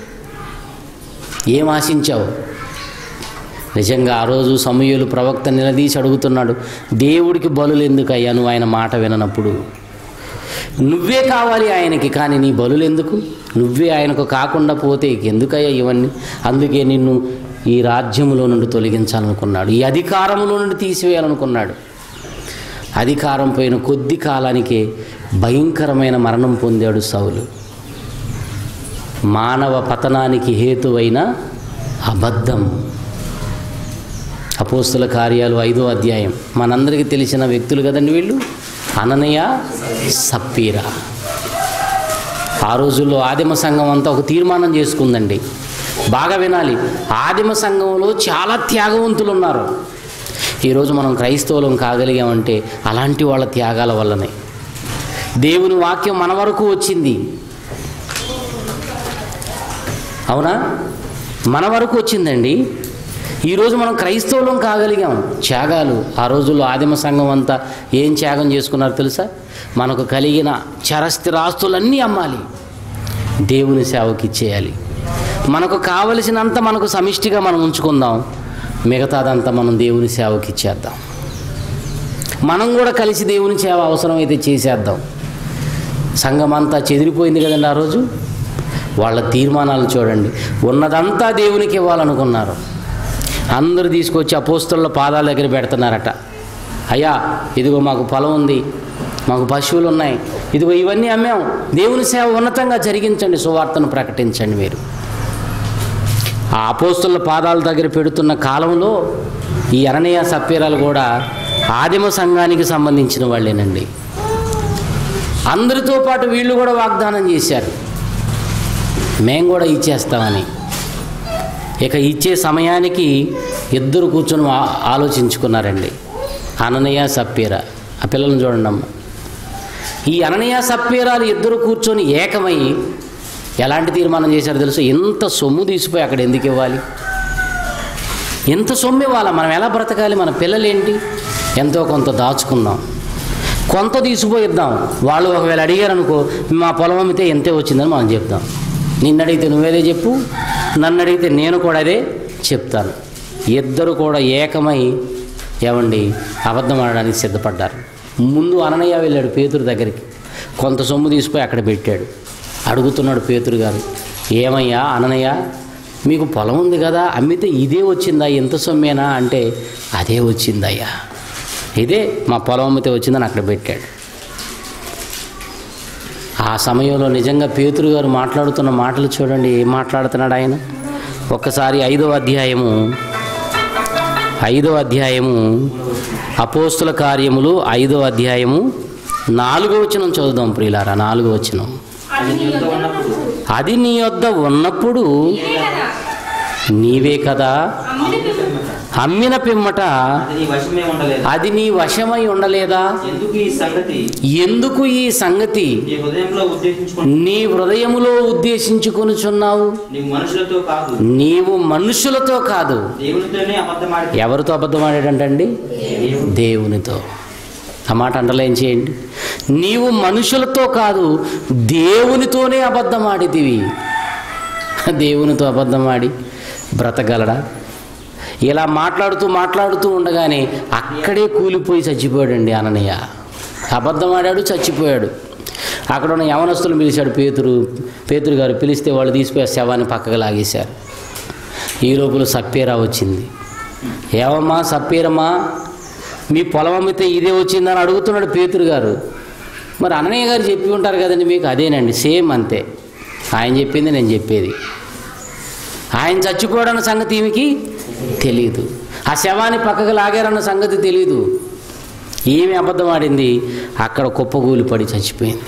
ఏం ఆశించావు నిజంగా ఆ రోజు సమూహలు ప్రవక్త నిలదీసి అడుగుతున్నాడు దేవుడికి బలులు ఎందుకయ్యా నువ్వు ఆయన మాట విననప్పుడు నువ్వే కావాలి ఆయనకి కానీ నీ బలులు ఎందుకు నువ్వే ఆయనకు కాకుండా పోతే ఎందుకయ్యా ఇవన్నీ అందుకే నిన్ను ఈ రాజ్యములో నుండి తొలగించాలనుకున్నాడు ఈ అధికారములో నుండి తీసివేయాలనుకున్నాడు అధికారం పోయిన కొద్ది కాలానికే భయంకరమైన మరణం పొందాడు సౌలు మానవ పతనానికి హేతువైన అబద్ధం అపోస్తుల కార్యాలు ఐదో అధ్యాయం మనందరికీ తెలిసిన వ్యక్తులు కదండి వీళ్ళు అననయ సప్పీరా ఆ రోజుల్లో ఆదిమ సంఘం అంతా ఒక తీర్మానం చేసుకుందండి బాగా వినాలి ఆదిమ సంఘంలో చాలా త్యాగవంతులు ఉన్నారు ఈరోజు మనం క్రైస్తవులం కాగలిగామంటే అలాంటి వాళ్ళ త్యాగాల వల్లనే దేవుని వాక్యం మన వరకు వచ్చింది అవునా మన వరకు వచ్చిందండి ఈరోజు మనం క్రైస్తవులం కాగలిగాం త్యాగాలు ఆ రోజుల్లో ఆదిమ సంఘం అంతా ఏం త్యాగం చేసుకున్నారో తెలుసా మనకు కలిగిన చరస్థిరాస్తులన్నీ అమ్మాలి దేవుని సేవకి ఇచ్చేయాలి మనకు కావలసినంత మనకు సమిష్టిగా మనం ఉంచుకుందాం మిగతాదంతా మనం దేవుని సేవకి ఇచ్చేద్దాం మనం కూడా కలిసి దేవుని సేవ అవసరమైతే చేసేద్దాం సంఘం అంతా చెదిరిపోయింది కదండి ఆ రోజు వాళ్ళ తీర్మానాలు చూడండి ఉన్నదంతా దేవునికి ఇవ్వాలనుకున్నారు అందరూ తీసుకొచ్చి అపోస్తుల పాదాల దగ్గర పెడుతున్నారట అయ్యా ఇదిగో మాకు పొలం ఉంది మాకు పశువులు ఉన్నాయి ఇదిగో ఇవన్నీ అమ్మాం దేవుని సేవ ఉన్నతంగా జరిగించండి సువార్తను ప్రకటించండి మీరు ఆ అపోస్తుల పాదాల దగ్గర పెడుతున్న కాలంలో ఈ అరణ్య సప్పీరాలు కూడా ఆదిమ సంఘానికి సంబంధించిన వాళ్ళేనండి అందరితో పాటు వీళ్ళు కూడా వాగ్దానం చేశారు మేము కూడా ఇచ్చేస్తామని ఇక ఇచ్చే సమయానికి ఇద్దరు కూర్చొని ఆ- ఆలోచించుకున్నారండి అననయ సప్పీర ఆ పిల్లల్ని చూడండి అమ్మ ఈ అననయ సప్పీరాలు ఇద్దరు కూర్చొని ఏకమై ఎలాంటి తీర్మానం చేశారో తెలుసు ఎంత సొమ్ము తీసిపోయి అక్కడ ఎందుకు ఇవ్వాలి ఎంత సొమ్ము ఇవ్వాలా మనం ఎలా బ్రతకాలి మన పిల్లలేంటి ఎంతో కొంత దాచుకుందాం కొంత తీసిపోయి ఇద్దాం వాళ్ళు ఒకవేళ అడిగారు అనుకో మా పొలం అమ్మితే ఎంతే వచ్చిందని మనం చెప్తాం నిన్ను అడిగితే నువ్వేదే చెప్పు నన్ను అడిగితే నేను కూడా అదే చెప్తాను ఇద్దరు కూడా ఏకమై ఏమండి అబద్ధం ఆడడానికి సిద్ధపడ్డారు ముందు అననయ్య వెళ్ళాడు పేతురు దగ్గరికి కొంత సొమ్ము తీసిపోయి అక్కడ పెట్టాడు అడుగుతున్నాడు పేతురు గారు ఏమయ్యా అననయ్య మీకు పొలం ఉంది కదా అమ్మితే ఇదే వచ్చిందా ఎంత సొమ్మేనా అంటే అదే వచ్చిందయ్యా ఇదే మా పొలం అమ్మితే వచ్చిందని అక్కడ పెట్టాడు ఆ సమయంలో నిజంగా పేతురు గారు మాట్లాడుతున్న మాటలు చూడండి ఏం మాట్లాడుతున్నాడు ఆయన ఒక్కసారి ఐదవ అధ్యాయము ఐదవ అధ్యాయము అపోస్తుల కార్యములు ఐదవ అధ్యాయము నాలుగో వచనం చదువుదాం ప్రియులారా నాలుగో వచనం అది నీ యొద్ద ఉన్నప్పుడు అది నీ వద్ద ఉన్నప్పుడు నీవే కదా నీవే కదా అమ్మిన పిమ్మట అమ్మిన పిమ్మట అది నీ వశమే ఉండలేదు అది నీ వశమై ఉండలేదా ఎందుకు ఈ సంగతి ఎందుకు ఈ సంగతి నీ హృదయంలో ఉద్దేశించుకుని నీ హృదయములో ఉద్దేశించుకొనుచున్నావు నీవు మనుషులతో కాదు నీవు మనుషులతో కాదు దేవునితోనే అబద్ధమాడి ఎవరితో అబద్ధం ఆడాడంటండి దేవునితో ఆ మాట అండర్లైన్ చేయండి నీవు మనుషులతో కాదు దేవునితోనే అబద్ధం ఆడితివి దేవునితో అబద్ధం ఆడి బ్రతగలడా ఇలా మాట్లాడుతూ మాట్లాడుతూ ఉండగానే అక్కడే కూలిపోయి చచ్చిపోయాడండి అననయ్య అబద్ధం ఆడాడు చచ్చిపోయాడు అక్కడ ఉన్న యవనస్తులు పిలిచాడు పేతురు పేతురు గారు పిలిస్తే వాళ్ళు తీసిపోయి ఆ శవాన్ని పక్కకు లాగేశారు ఈ లోపల సప్పీరా వచ్చింది ఏవమ్మా సప్పీరమ్మా మీ పొలం అమ్మితే ఇదే వచ్చిందని అడుగుతున్నాడు పేతురు గారు మరి అన్నయ్య గారు చెప్పి ఉంటారు కదండి మీకు అదేనండి సేమ్ అంతే ఆయన చెప్పింది నేను చెప్పేది ఆయన చచ్చిపోయాడన్న సంగతి ఈమెకి తెలియదు ఆ శవాన్ని పక్కకు లాగారన్న సంగతి తెలియదు ఏమి అబద్ధం ఆడింది అక్కడ కుప్పగూలి పడి చచ్చిపోయింది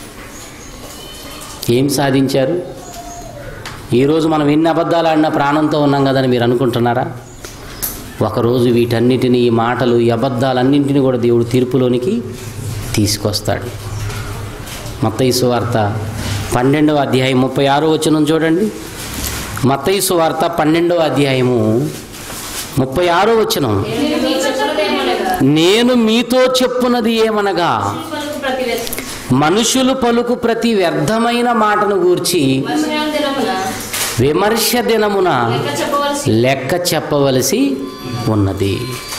ఏం సాధించారు ఈరోజు మనం ఎన్ని అబద్ధాలు ఆడినా ప్రాణంతో ఉన్నాం కదని మీరు అనుకుంటున్నారా ఒకరోజు వీటన్నిటిని ఈ మాటలు ఈ అబద్ధాలన్నింటినీ కూడా దేవుడు తీర్పులోనికి తీసుకొస్తాడు మత్తయి వార్త పన్నెండవ అధ్యాయం ముప్పై ఆరో వచనం చూడండి మత్తయి వార్త పన్నెండవ అధ్యాయము ముప్పై ఆరో వచనం నేను మీ చెప్పులదేమనగా నేను మీతో చెప్పున్నది ఏమనగా పలుకు ప్రతి వ్యక్తి మనుషులు పలుకు ప్రతి వ్యర్థమైన మాటను గూర్చి వర్షాల దినమున విమర్శ దినమున లెక్క చెప్పవలసి లెక్క చెప్పవలసి ఉన్నది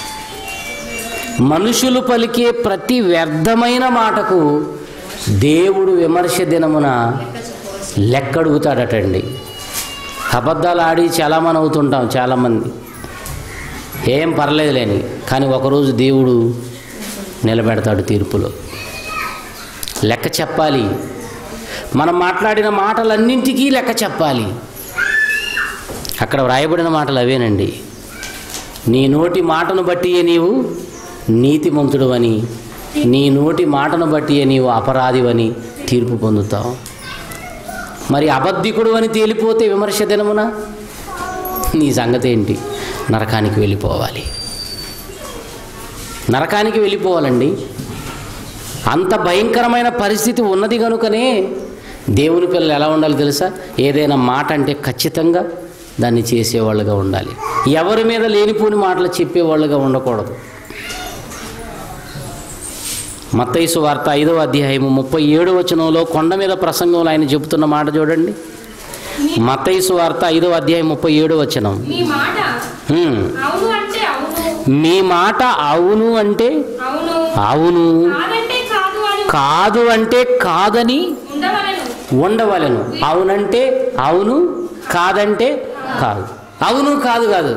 మనుషులు పలికే ప్రతి వ్యర్థమైన మాటకు దేవుడు విమర్శ దినమున లెక్క చెప్పవలసి లెక్క అడుగుతాడటండి అబద్ధాలు ఆడి చాలామంది అవుతుంటాం చాలామంది ఏం పర్లేదులేని కానీ ఒకరోజు దేవుడు నిలబెడతాడు తీర్పులో లెక్క చెప్పాలి మనం మాట్లాడిన మాటలన్నింటికీ లెక్క చెప్పాలి అక్కడ వ్రాయబడిన మాటలు అవేనండి నీ నోటి మాటను బట్టియే నీవు నీతిమంతుడు అని నీ నోటి మాటను బట్టియే నీవు అపరాధివని తీర్పు పొందుతావు మరి అబద్ధికుడు అని తేలిపోతే విమర్శ దినమున నీ సంగతి ఏంటి నరకానికి వెళ్ళిపోవాలి నరకానికి వెళ్ళిపోవాలండి అంత భయంకరమైన పరిస్థితి ఉన్నది కనుకనే దేవుని పిల్లలు ఎలా ఉండాలి తెలుసా ఏదైనా మాట అంటే ఖచ్చితంగా దాన్ని చేసేవాళ్ళుగా ఉండాలి ఎవరి మీద లేనిపోని మాటలు చెప్పేవాళ్ళుగా ఉండకూడదు మత్తైసు వార్త ఐదవ అధ్యాయము ముప్పై ఏడు వచనంలో కొండ మీద ప్రసంగంలో ఆయన చెబుతున్న మాట చూడండి మత్తైసు వార్త ఐదవ అధ్యాయం ముప్పై ఏడు వచనం మీ మాట హ్మ్. అవును అంటే అవును మీ మాట అవును అంటే అవును అవును కాదంటే కాదు అని కాదు అంటే కాదని ఉండవలను ఉండవలను అవునంటే అవును కాదంటే కాదు అవును కాదు కాదు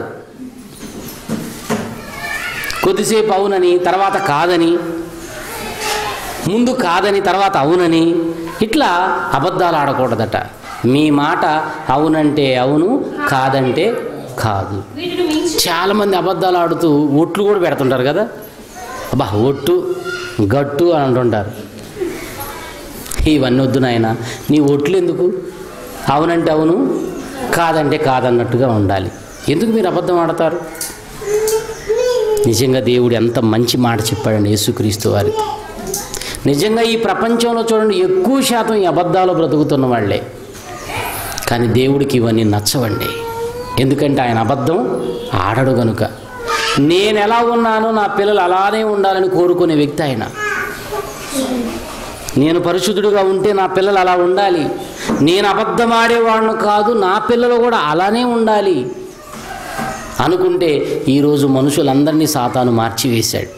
కొద్దిసేపు అవునని తర్వాత కాదని ముందు కాదని తర్వాత అవునని ఇట్లా అబద్ధాలు ఆడకూడదట మీ మాట అవునంటే అవును కాదంటే కాదు వీటిని మించి చాలామంది అబద్ధాలు ఆడుతూ ఒట్లు కూడా పెడుతుంటారు కదా అబ్బా ఒట్టు గట్టు అని అంటుంటారు ఇవన్నీ వద్దు నాయన నీ ఒట్లు ఎందుకు అవునంటే అవును కాదంటే కాదన్నట్టుగా ఉండాలి ఎందుకు మీరు అబద్ధం ఆడతారు నిజంగా దేవుడు ఎంత మంచి మాట చెప్పాడండి యేసుక్రీస్తు వారికి నిజంగా ఈ ప్రపంచంలో చూడండి ఎక్కువ శాతం ఈ అబద్ధాలు బ్రతుకుతున్న వాళ్ళే కానీ దేవుడికి ఇవన్నీ నచ్చవండి ఎందుకంటే ఆయన అబద్ధం ఆడడు గనుక నేను ఎలా ఉన్నానో నా పిల్లలు అలానే ఉండాలని కోరుకునే వ్యక్తి ఆయన నేను పరిశుద్ధుడిగా ఉంటే నా పిల్లలు అలా ఉండాలి నేను అబద్ధం ఆడేవాడిని కాదు నా పిల్లలు కూడా అలానే ఉండాలి అనుకుంటే ఈరోజు మనుషులందరినీ సాతాను మార్చివేశాడు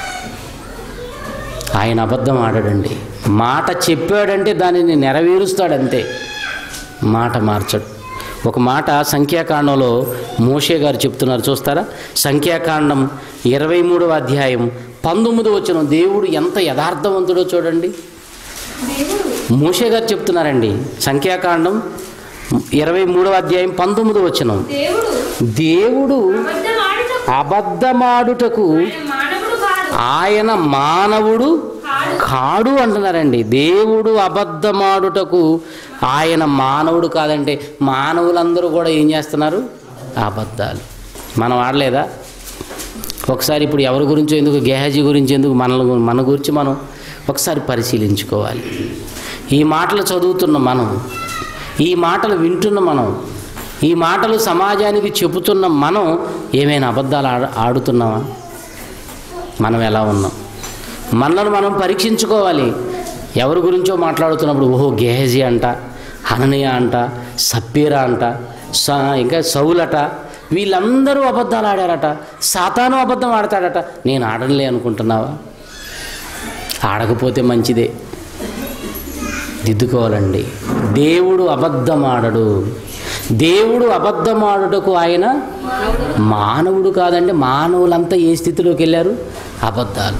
ఆయన అబద్ధం ఆడాడండి మాట చెప్పాడంటే దానిని నెరవేరుస్తాడంతే మాట మార్చడు ఒక మాట సంఖ్యాకాండంలో మోషే గారు చెప్తున్నారు చూస్తారా సంఖ్యాకాండం ఇరవై మూడవ అధ్యాయం పంతొమ్మిది వచ్చిన దేవుడు ఎంత యథార్థవంతుడో చూడండి మోషే గారు చెప్తున్నారండి సంఖ్యాకాండం ఇరవై మూడవ అధ్యాయం పంతొమ్మిది వచ్చిన దేవుడు దేవుడు అబద్ధమాడుటకు అబద్ధమాడుటకు ఆయన మానవుడు కాదు ఆయన మానవుడు కాడు కాడు అంటున్నారండి దేవుడు అబద్ధమాడుటకు ఆయన మానవుడు కాదంటే మానవులందరూ కూడా ఏం చేస్తున్నారు అబద్ధాలు మనం ఆడలేదా ఒకసారి ఇప్పుడు ఎవరి గురించో ఎందుకు గేహాజీ గురించి ఎందుకు మన మన గురించి మనం ఒకసారి పరిశీలించుకోవాలి ఈ మాటలు చదువుతున్న మనం ఈ మాటలు వింటున్న మనం ఈ మాటలు సమాజానికి చెబుతున్న మనం ఏమైనా అబద్ధాలు ఆడ ఆడుతున్నామా మనం ఎలా ఉన్నాం మనల్ని మనం పరీక్షించుకోవాలి ఎవరి గురించో మాట్లాడుతున్నప్పుడు ఓహో గేహజీ అంట హననీయ అంట సప్పీరా అంట స ఇంకా సౌలట వీళ్ళందరూ అబద్ధాలు ఆడారట సాతాను అబద్ధం ఆడతాడట నేను ఆడనులే అనుకుంటున్నావా ఆడకపోతే మంచిదే దిద్దుకోవాలండి దేవుడు అబద్ధం ఆడడు దేవుడు అబద్ధం ఆడుటకు ఆయన మానవుడు కాదండి మానవులంతా ఏ స్థితిలోకి వెళ్ళారు అబద్ధాలు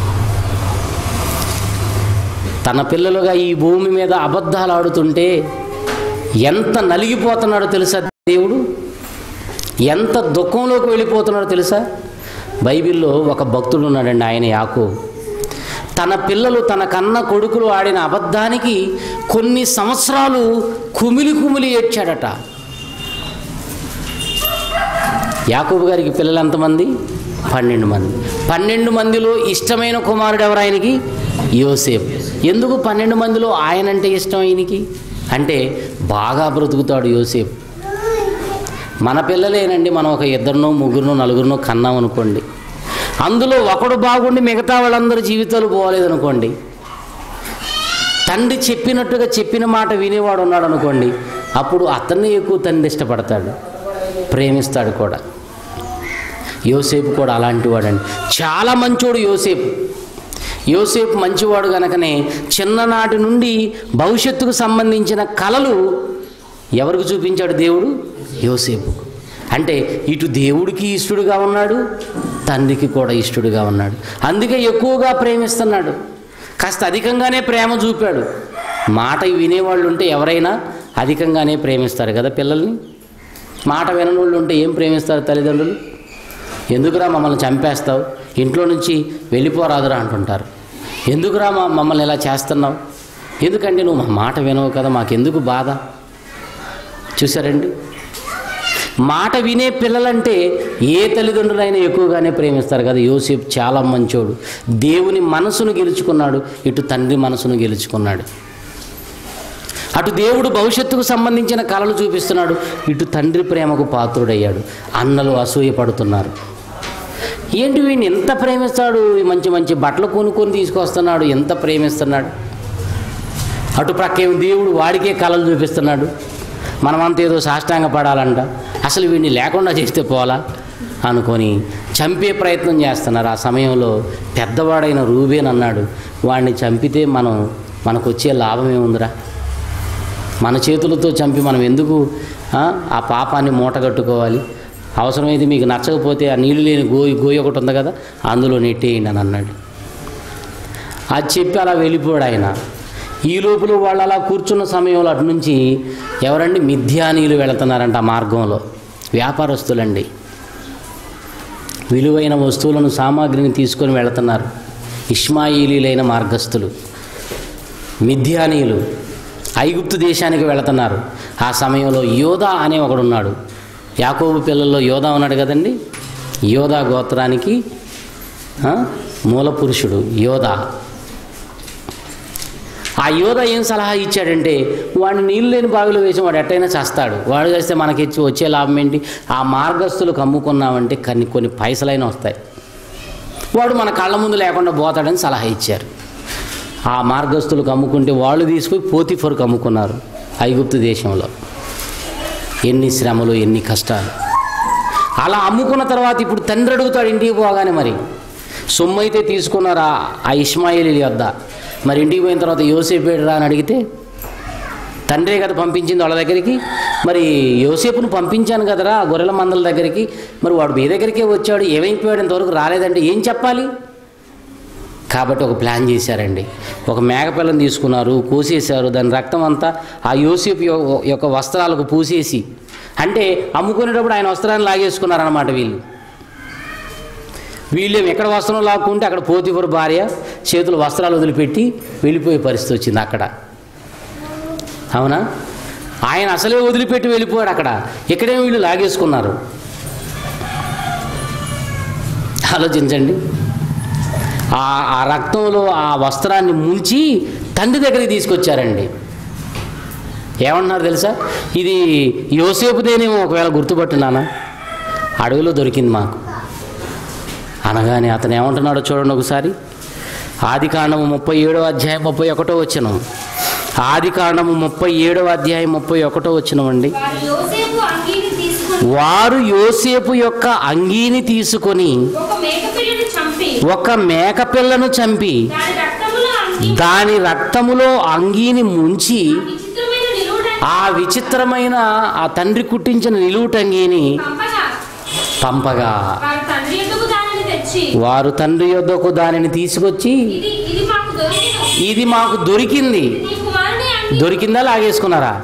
తన పిల్లలుగా ఈ భూమి మీద అబద్ధాలు ఆడుతుంటే ఎంత నలిగిపోతున్నాడో తెలుసా దేవుడు ఎంత దుఃఖంలోకి వెళ్ళిపోతున్నాడో తెలుసా బైబిల్లో ఒక భక్తుడు ఉన్నాడండి ఆయన యాకో తన పిల్లలు తన కన్న కొడుకులు ఆడిన అబద్ధానికి కొన్ని సంవత్సరాలు కుమిలి కుమిలి ఏడ్చాడట యాకూబు గారికి పిల్లలు ఎంతమంది పన్నెండు మంది పన్నెండు మందిలో ఇష్టమైన కుమారుడు ఎవరు ఆయనకి యోసేపు ఎందుకు పన్నెండు మందిలో ఆయన అంటే ఇష్టం ఆయనకి అంటే బాగా బ్రతుకుతాడు యోసేపు మన పిల్లలేనండి మనం ఒక ఇద్దరినో ముగ్గురునో నలుగురినో కన్నాం అనుకోండి అందులో ఒకడు బాగుండి మిగతా వాళ్ళందరూ జీవితాలు పోలేదనుకోండి తండ్రి చెప్పినట్టుగా చెప్పిన మాట వినేవాడు ఉన్నాడు అనుకోండి అప్పుడు అతన్ని ఎక్కువ తండ్రి ఇష్టపడతాడు ప్రేమిస్తాడు కూడా యోసేపు కూడా అలాంటి వాడండి చాలా మంచోడు యోసేపు యోసేపు మంచివాడు గనకనే చిన్ననాటి నుండి భవిష్యత్తుకు సంబంధించిన కళలు ఎవరికి చూపించాడు దేవుడు యోసేపు అంటే ఇటు దేవుడికి ఇష్టడుగా ఉన్నాడు తండ్రికి కూడా ఇష్టడుగా ఉన్నాడు అందుకే ఎక్కువగా ప్రేమిస్తున్నాడు కాస్త అధికంగానే ప్రేమ చూపాడు మాట వినేవాళ్ళు ఉంటే ఎవరైనా అధికంగానే ప్రేమిస్తారు కదా పిల్లల్ని మాట వినని వాళ్ళు ఉంటే ఏం ప్రేమిస్తారు తల్లిదండ్రులు ఎందుకురా మమ్మల్ని చంపేస్తావు ఇంట్లో నుంచి వెళ్ళిపోరాదురా అంటుంటారు ఎందుకురా మా మమ్మల్ని ఇలా చేస్తున్నావు ఎందుకంటే నువ్వు మా మాట వినవు కదా మాకెందుకు బాధ చూసారండి మాట వినే పిల్లలంటే ఏ తల్లిదండ్రులైనా ఎక్కువగానే ప్రేమిస్తారు కదా యోసేపు చాలా మంచోడు దేవుని మనసును గెలుచుకున్నాడు ఇటు తండ్రి మనసును గెలుచుకున్నాడు అటు దేవుడు భవిష్యత్తుకు సంబంధించిన కళలు చూపిస్తున్నాడు ఇటు తండ్రి ప్రేమకు పాత్రుడయ్యాడు అన్నలు అసూయపడుతున్నారు ఏంటి వీడిని ఎంత ప్రేమిస్తాడు ఈ మంచి మంచి బట్టలు కొనుక్కొని తీసుకొస్తున్నాడు ఎంత ప్రేమిస్తున్నాడు అటు ప్రక్కేమో దేవుడు వాడికే కళలు చూపిస్తున్నాడు మనమంతా ఏదో సాష్టాంగ పడాలంట అసలు వీడిని లేకుండా చేస్తే పోలా అనుకొని చంపే ప్రయత్నం చేస్తున్నారు ఆ సమయంలో పెద్దవాడైన రూబేన్ అన్నాడు వాడిని చంపితే మనం మనకు వచ్చే లాభం ఏముందిరా మన చేతులతో చంపి మనం ఎందుకు ఆ, ఆ పాపాన్ని మూటగట్టుకోవాలి అవసరమైతే మీకు నచ్చకపోతే ఆ నీళ్లు లేని గోయి గోయి ఒకటి ఉంది కదా అందులో నెట్టేయండి అని అన్నాడు అది చెప్పి అలా వెళ్ళిపోయాడు ఆయన ఈ లోపల వాళ్ళు అలా కూర్చున్న సమయంలో అటు నుంచి ఎవరండి మిథ్యానీయులు వెళుతున్నారంట ఆ మార్గంలో వ్యాపారస్తులండి విలువైన వస్తువులను సామాగ్రిని తీసుకొని వెళుతున్నారు ఇష్మాయిలీలైన మార్గస్థులు మిథ్యానీయులు ఐగుప్తు దేశానికి వెళుతున్నారు ఆ సమయంలో యోధా అనే ఒకడున్నాడు యాకోబు పిల్లల్లో యోధా ఉన్నాడు కదండి యోధా గోత్రానికి ఆ, మూల పురుషుడు యోధా ఆ యోధ ఏం సలహా ఇచ్చాడంటే వాడిని నీళ్ళు లేని బావిలో వేసి వాడు ఎట్టయినా చేస్తాడు వాడు చేస్తే మనకి ఇచ్చి వచ్చే లాభం ఏంటి ఆ మార్గస్తులకు అమ్ముకున్నామంటే కొన్ని కొన్ని పైసలైనా వస్తాయి వాడు మన కళ్ళ ముందు లేకుండా పోతాడని సలహా ఇచ్చారు ఆ మార్గస్తులకు అమ్ముకుంటే వాళ్ళు తీసుకుని పోతిఫర్కు అమ్ముకున్నారు ఐగుప్తు దేశంలో ఎన్ని శ్రమలు ఎన్ని కష్టాలు అలా అమ్ముకున్న తర్వాత ఇప్పుడు తండ్రి అడుగుతాడు ఇంటికి పోగానే మరి సొమ్ము అయితే తీసుకున్నారా ఆ ఇస్మాయిల్ వద్ద మరి ఇంటికి పోయిన తర్వాత యోసేపు ఏడురా అని అడిగితే తండ్రే కదా పంపించింది వాళ్ళ దగ్గరికి మరి యోసేపును పంపించాను కదరా ఆ గొర్రెల మందల దగ్గరికి మరి వాడు మీ దగ్గరికే వచ్చాడు ఏమైపోయాడు ఇంతవరకు రాలేదంటే ఏం చెప్పాలి కాబట్టి ఒక ప్లాన్ చేశారండి ఒక మేకపిల్లని తీసుకున్నారు కోసేశారు దాని రక్తం అంతా ఆ యోసేపు యొ- యొక్క వస్త్రాలకు పూసేసి అంటే అమ్ముకునేటప్పుడు ఆయన వస్త్రాన్ని లాగేసుకున్నారన్నమాట వీళ్ళు వీళ్ళేం ఎక్కడ వస్త్రం లాక్కుంటే అక్కడ పోతిఫర్ భార్య చేతులు వస్త్రాలు వదిలిపెట్టి వెళ్ళిపోయే పరిస్థితి వచ్చింది అక్కడ అవునా ఆయన అసలే వదిలిపెట్టి వెళ్ళిపోయాడు అక్కడ ఇక్కడే వీళ్ళు లాగేసుకున్నారు ఆలోచించండి ఆ ఆ రక్తంలో ఆ వస్త్రాన్ని ముంచి తండ్రి దగ్గరికి తీసుకొచ్చారండి ఏమన్నారు తెలుసా ఇది యోసేపుదేనేమో ఒకవేళ గుర్తుపట్టినానా అడవిలో దొరికింది మాకు అనగానే అతను ఏమంటున్నాడో చూడండి ఒకసారి ఆది కాండము ముప్పై ఏడవ అధ్యాయం ముప్పై ఒకటో వచ్చిన ఆది కాండము ముప్పై ఏడవ అధ్యాయం ముప్పై ఒకటో వచ్చినవండి వారు యోసేపు అంగీని తీసుకుని వారు యోసేపు యొక్క అంగీని తీసుకొని ఒక మేకపిల్లను చంపి ఒక మేకపిల్లను చంపి దాని రక్తములో అంగీ దాని రక్తములో అంగీని ముంచి విచిత్రమైన నిలువుట ఆ విచిత్రమైన ఆ తండ్రి కుట్టించిన నిలువుటంగీని పంపగా పంపగా వారు తండ్రి ఎందుకు దానిని తెచ్చి వారు తండ్రి యొద్దకు దానిని తీసుకొచ్చి ఇది ఇది మాకు దొరికిన ఇది మాకు దొరికింది నీ కుమారుని అంగీ దొరికిందా లాగేసుకున్నారా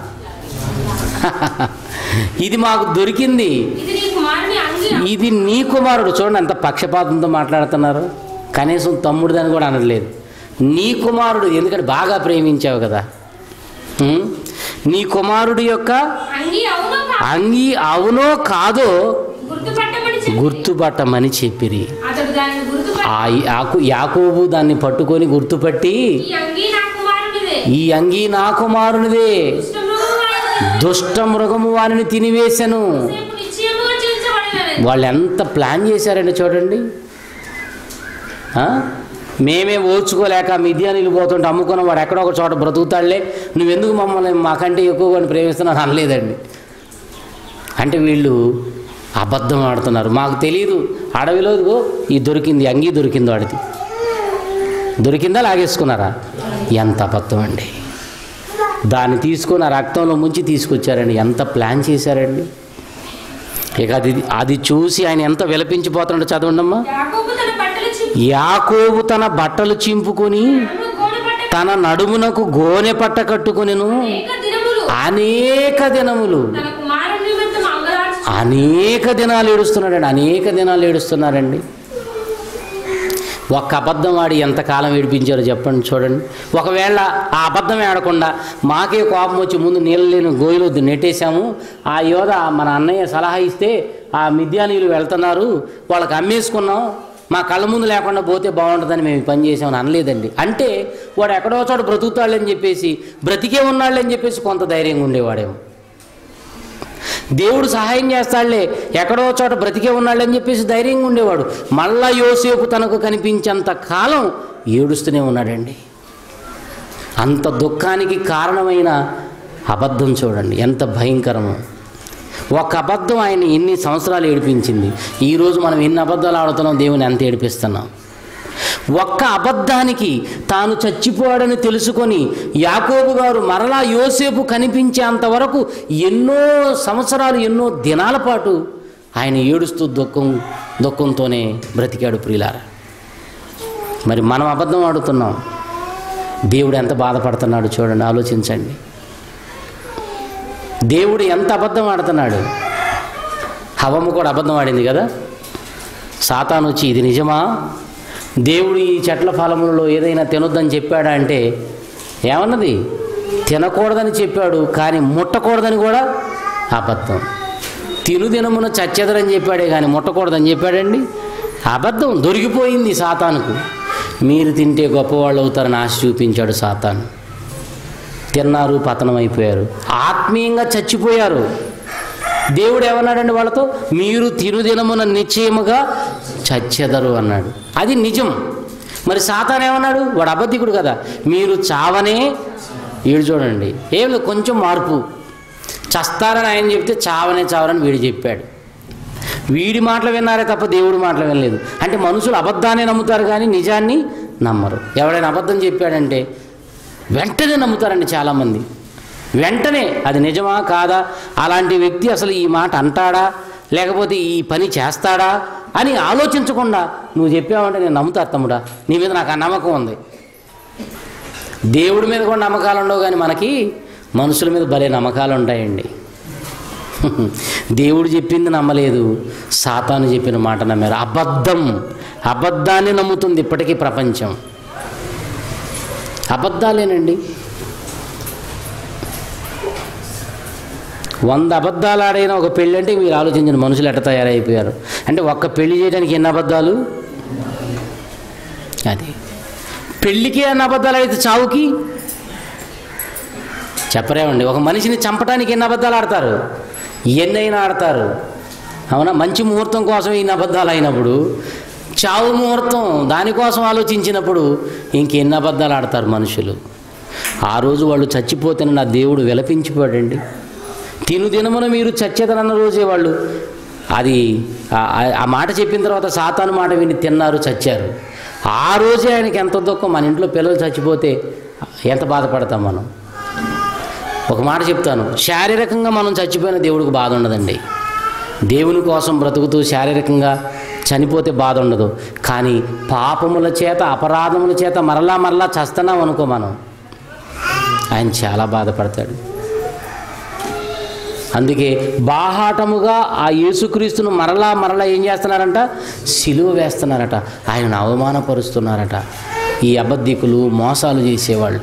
ఇది మాకు దొరికింది ఇది నీ కుమారుని అంగీ ఇది నీ కుమారుడు చూడండి ఎంత పక్షపాతంతో మాట్లాడుతున్నారు కనీసం తమ్ముడిదని కూడా అనట్లేదు నీ కుమారుడు ఎందుకంటే బాగా ప్రేమించావు కదా ఉం? నీ కుమారుడు యొక్క అంగీ అవునో కాదో అంగీ అవునో కాదో గుర్తుపట్టమని చెప్పి గుర్తుపట్టమని చెప్పిరి అతడు దానిని గుర్తుపట్టి ఆ యాకు యాకోబు దాన్ని పట్టుకొని గుర్తుపట్టి ఈ అంగీ నా కుమారునిదే ఈ అంగీ నా కుమారునిదే దుష్టమృగము వాడిని దుష్ట మృగము వానిని తినివేశను రేపు నిశ్చయముగా చేయించబడినది వాళ్ళు ఎంత ప్లాన్ చేశారండి చూడండి ఆ? మేమే ఓర్చుకోలేక మిథ్యానీళ్ళు పోతుంటే అమ్ముకున్న వాడు ఎక్కడో ఒక చోట బ్రతుకుతాడులే నువ్వెందుకు మమ్మల్ని మాకంటే ఎక్కువగా ప్రేమిస్తున్నాను అనలేదండి అంటే వీళ్ళు అబద్ధం ఆడుతున్నారు మాకు తెలియదు అడవిలో ఇదిగో ఈ దొరికింది అంగీ దొరికింది వాడిది దొరికిందా లాగేసుకున్నారా ఎంత అబద్ధం అండి దాన్ని తీసుకొని ఆ రక్తంలో ముంచి తీసుకొచ్చారండి ఎంత ప్లాన్ చేశారండి ఇక అది అది చూసి ఆయన ఎంత విలపించిపోతున్నాడో చదవండమ్మా యాకోబు తన బట్టలు చింపి యాకోబు తన బట్టలు చింపుకొని నడుమును గోనె పట్ట తన నడుమునకు గోనె పట్ట కట్టుకొనెను అనేక దినములు అనేక దినములు తన కుమారుని నిమిత్తం అంగలార్చు అనేక దినాలు ఏడుస్తున్నాడండి అనేక దినాలు ఏడుస్తున్నారండి ఒక్క అబద్ధం ఆడి ఎంతకాలం ఏడిపించారో చెప్పండి చూడండి ఒకవేళ ఆ అబద్ధం ఆడకుండా మాకే కోపం వచ్చి ముందు నీళ్ళు లేని గోయిలో నెట్టేశాము ఆ యోధ మన అన్నయ్య సలహా ఇస్తే ఆ మిద్యానీయులు వెళ్తున్నారు వాళ్ళకి అమ్మేసుకున్నాం మా కళ్ళ ముందు లేకుండా పోతే బాగుంటుందని మేము ఈ పని చేసామని అనలేదండి అంటే వాడు ఎక్కడో చోట బ్రతుకుతాడని చెప్పేసి బ్రతికే ఉన్నాళ్ళని చెప్పేసి కొంత ధైర్యంగా ఉండేవాడేమో దేవుడు సహాయం చేస్తాడులే ఎక్కడో చోట బ్రతికే ఉన్నాడని చెప్పేసి ధైర్యంగా ఉండేవాడు మళ్ళా యోసేపు తనకు కనిపించేంత కాలం ఏడుస్తూనే ఉన్నాడండి అంత దుఃఖానికి కారణమైన అబద్ధం చూడండి ఎంత భయంకరమో ఒక అబద్ధం ఆయన ఎన్ని సంవత్సరాలు ఏడిపించింది ఈరోజు మనం ఎన్ని అబద్ధాలు ఆడుతున్నాం దేవుని ఎంత ఏడిపిస్తున్నాం ఒక్క అబద్ధానికి తాను చచ్చిపోయాడని తెలుసుకొని యాకోబు గారు మరలా యోసేపు కనిపించేంత వరకు ఎన్నో సంవత్సరాలు ఎన్నో దినాల పాటు ఆయన ఏడుస్తూ దుఃఖం దుఃఖంతోనే బ్రతికాడు ప్రియులారా మరి మనం అబద్ధం ఆడుతున్నాం దేవుడు ఎంత బాధపడుతున్నాడు చూడండి ఆలోచించండి దేవుడు ఎంత అబద్ధం ఆడుతున్నాడు హవము కూడా అబద్ధం ఆడింది కదా సాతాను వచ్చి ఇది నిజమా దేవుడు ఈ చెట్ల ఫలములలో ఏదైనా తినొద్దని చెప్పాడా అంటే ఏమన్నది తినకూడదని చెప్పాడు కానీ ముట్టకూడదని కూడా అబద్ధం తిను దినమున చచ్చెదరని చెప్పాడే కానీ ముట్టకూడదని చెప్పాడండి అబద్ధం దొరికిపోయింది సాతానుకు మీరు తింటే గొప్పవాళ్ళు అవుతారని ఆశ చూపించాడు సాతాను తిన్నారు పతనం అయిపోయారు ఆత్మీయంగా చచ్చిపోయారు దేవుడు ఏమన్నాడండి వాళ్ళతో మీరు తిరుదినమున నిశ్చయముగా చచ్చెదరు అన్నాడు అది నిజం మరి సాతాన్ ఏమన్నాడు వాడు అబద్ధికుడు కదా మీరు చావనే వీడు చూడండి ఏం లేదు కొంచెం మార్పు చస్తారని ఆయన చెప్తే చావనే చావరని వీడు చెప్పాడు వీడి మాటలు విన్నారే తప్ప దేవుడి మాటలు వినలేదు అంటే మనుషులు అబద్ధాన్ని నమ్ముతారు కానీ నిజాన్ని నమ్మరు ఎవడైనా అబద్ధం చెప్పాడంటే వెంటనే నమ్ముతారండి చాలామంది వెంటనే అది నిజమా కాదా అలాంటి వ్యక్తి అసలు ఈ మాట అంటాడా లేకపోతే ఈ పని చేస్తాడా అని ఆలోచించకుండా నువ్వు చెప్పావంటే నేను నమ్ముతా తమ్ముడా నీ మీద నాకు ఆ నమ్మకం ఉంది దేవుడి మీద కూడా నమ్మకాలు ఉండవు కానీ మనకి మనుషుల మీద భలే నమ్మకాలు ఉంటాయండి దేవుడు చెప్పింది నమ్మలేదు సాతాను చెప్పిన మాట నమ్మారు అబద్ధం అబద్ధాన్ని నమ్ముతుంది ఇప్పటికీ ప్రపంచం అబద్ధాలేనండి వంద అబద్ధాలు ఆడైన ఒక పెళ్ళి అంటే మీరు ఆలోచించిన మనుషులు ఎట్ట తయారైపోయారు అంటే ఒక్క పెళ్లి చేయడానికి ఎన్ని అబద్ధాలు అది పెళ్ళికి అన్ని అబద్ధాలు అయితే చావుకి చెప్పరేమండి ఒక మనిషిని చంపడానికి ఎన్ని అబద్ధాలు ఆడతారు ఎన్నైనా ఆడతారు అవునా మంచి ముహూర్తం కోసం ఇన్ని అబద్ధాలు అయినప్పుడు చావు ముహూర్తం దానికోసం ఆలోచించినప్పుడు ఇంకెన్ని అబద్ధాలు ఆడతారు మనుషులు ఆ రోజు వాళ్ళు చచ్చిపోతేనే నా దేవుడు విలపించిపోయాడండి తిను దినమున మీరు చచ్చేదనన్న రోజే వాళ్ళు అది ఆ- ఆ- ఆ మాట చెప్పిన తర్వాత సాతాను మాట విని తిన్నారు చచ్చారు ఆ రోజే ఆయనకి ఎంత దుఃఖం మన ఇంట్లో పిల్లలు చచ్చిపోతే ఎంత బాధపడతాం మనం ఒక మాట చెప్తాను శారీరకంగా మనం చచ్చిపోయిన దేవుడికి బాధ ఉండదండి దేవుని కోసం బ్రతుకుతూ శారీరకంగా చనిపోతే బాధ ఉండదు కానీ పాపముల చేత అపరాధముల చేత మరలా మరలా చస్తున్నాం అనుకో మనం ఆయన చాలా బాధపడతాడు అందుకే బాహాటముగా ఆ యేసుక్రీస్తును మరలా మరలా ఏం చేస్తున్నారంట సిలువ వేస్తున్నారట ఆయనను అవమానపరుస్తున్నారట ఈ అబద్ధికులు మోసాలు చేసేవాళ్ళు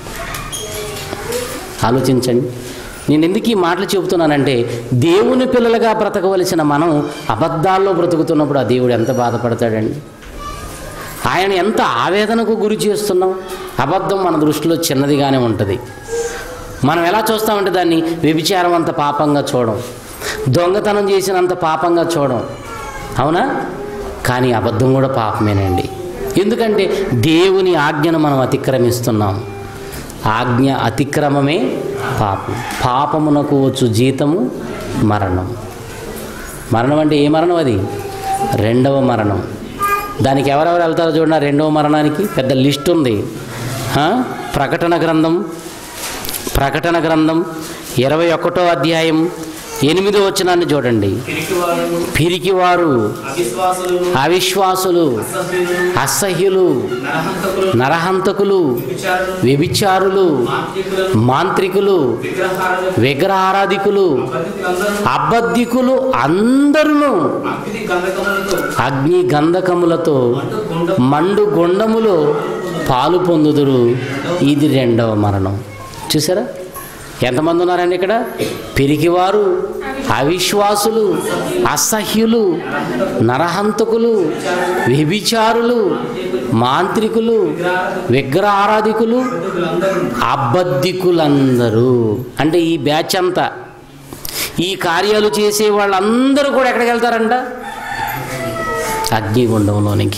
ఆలోచించండి నేను ఎందుకు ఈ మాటలు చెబుతున్నానంటే దేవుని పిల్లలుగా బ్రతకవలసిన మనం అబద్ధాల్లో బ్రతుకుతున్నప్పుడు ఆ దేవుడు ఎంత బాధపడతాడండి ఆయన ఎంత ఆవేదనకు గురి చేస్తున్నాం అబద్ధం మన దృష్టిలో చిన్నదిగానే ఉంటుంది మనం ఎలా చూస్తామంటే దాన్ని వ్యభిచారం అంత పాపంగా చూడం దొంగతనం చేసినంత పాపంగా చూడం అవునా కానీ అబద్ధం కూడా పాపమేనండి ఎందుకంటే దేవుని ఆజ్ఞను మనం అతిక్రమిస్తున్నాం ఆజ్ఞ అతిక్రమమే పాపం పాపమునకు వచ్చు జీతము మరణం మరణం అంటే ఏ మరణం అది రెండవ మరణం దానికి ఎవరెవరు వెళ్తారో చూడండి ఆ రెండవ మరణానికి పెద్ద లిస్ట్ ఉంది ఆ? ప్రకటన గ్రంథం ప్రకటన గ్రంథం ఇరవై ఒకటో అధ్యాయం ఎనిమిదో వచనాన్ని చూడండి పిరికివారు పిరికివారు అవిశ్వాసులు అవిశ్వాసులు అసభ్యులు అసహ్యులు నరహంతకులు నరహంతకులు విచారులు వ్యభిచారులు మాంత్రికులను మాంత్రికులు విగ్రహాలు విగ్రహారాధికులు అబద్ధికులందరూ అబద్ధికులు అందరూ అగ్ని గంధకములతో అగ్ని గంధకములతో మండు గుండం మండు గుండములో పాలు పొందుదురు ఇది రెండవ మరణం చూసారా ఎంతమంది ఉన్నారండి ఇక్కడ పిరికివారు అవిశ్వాసులు అసహ్యులు నరహంతకులు వ్యభిచారులు మాంత్రికులు విగ్రహారాధికులు అబద్ధికులందరూ అంటే ఈ బ్యాచ్ అంతా ఈ కార్యాలు చేసే వాళ్ళందరూ కూడా ఎక్కడికి వెళ్తారంట అగ్నిగుండంలోనికి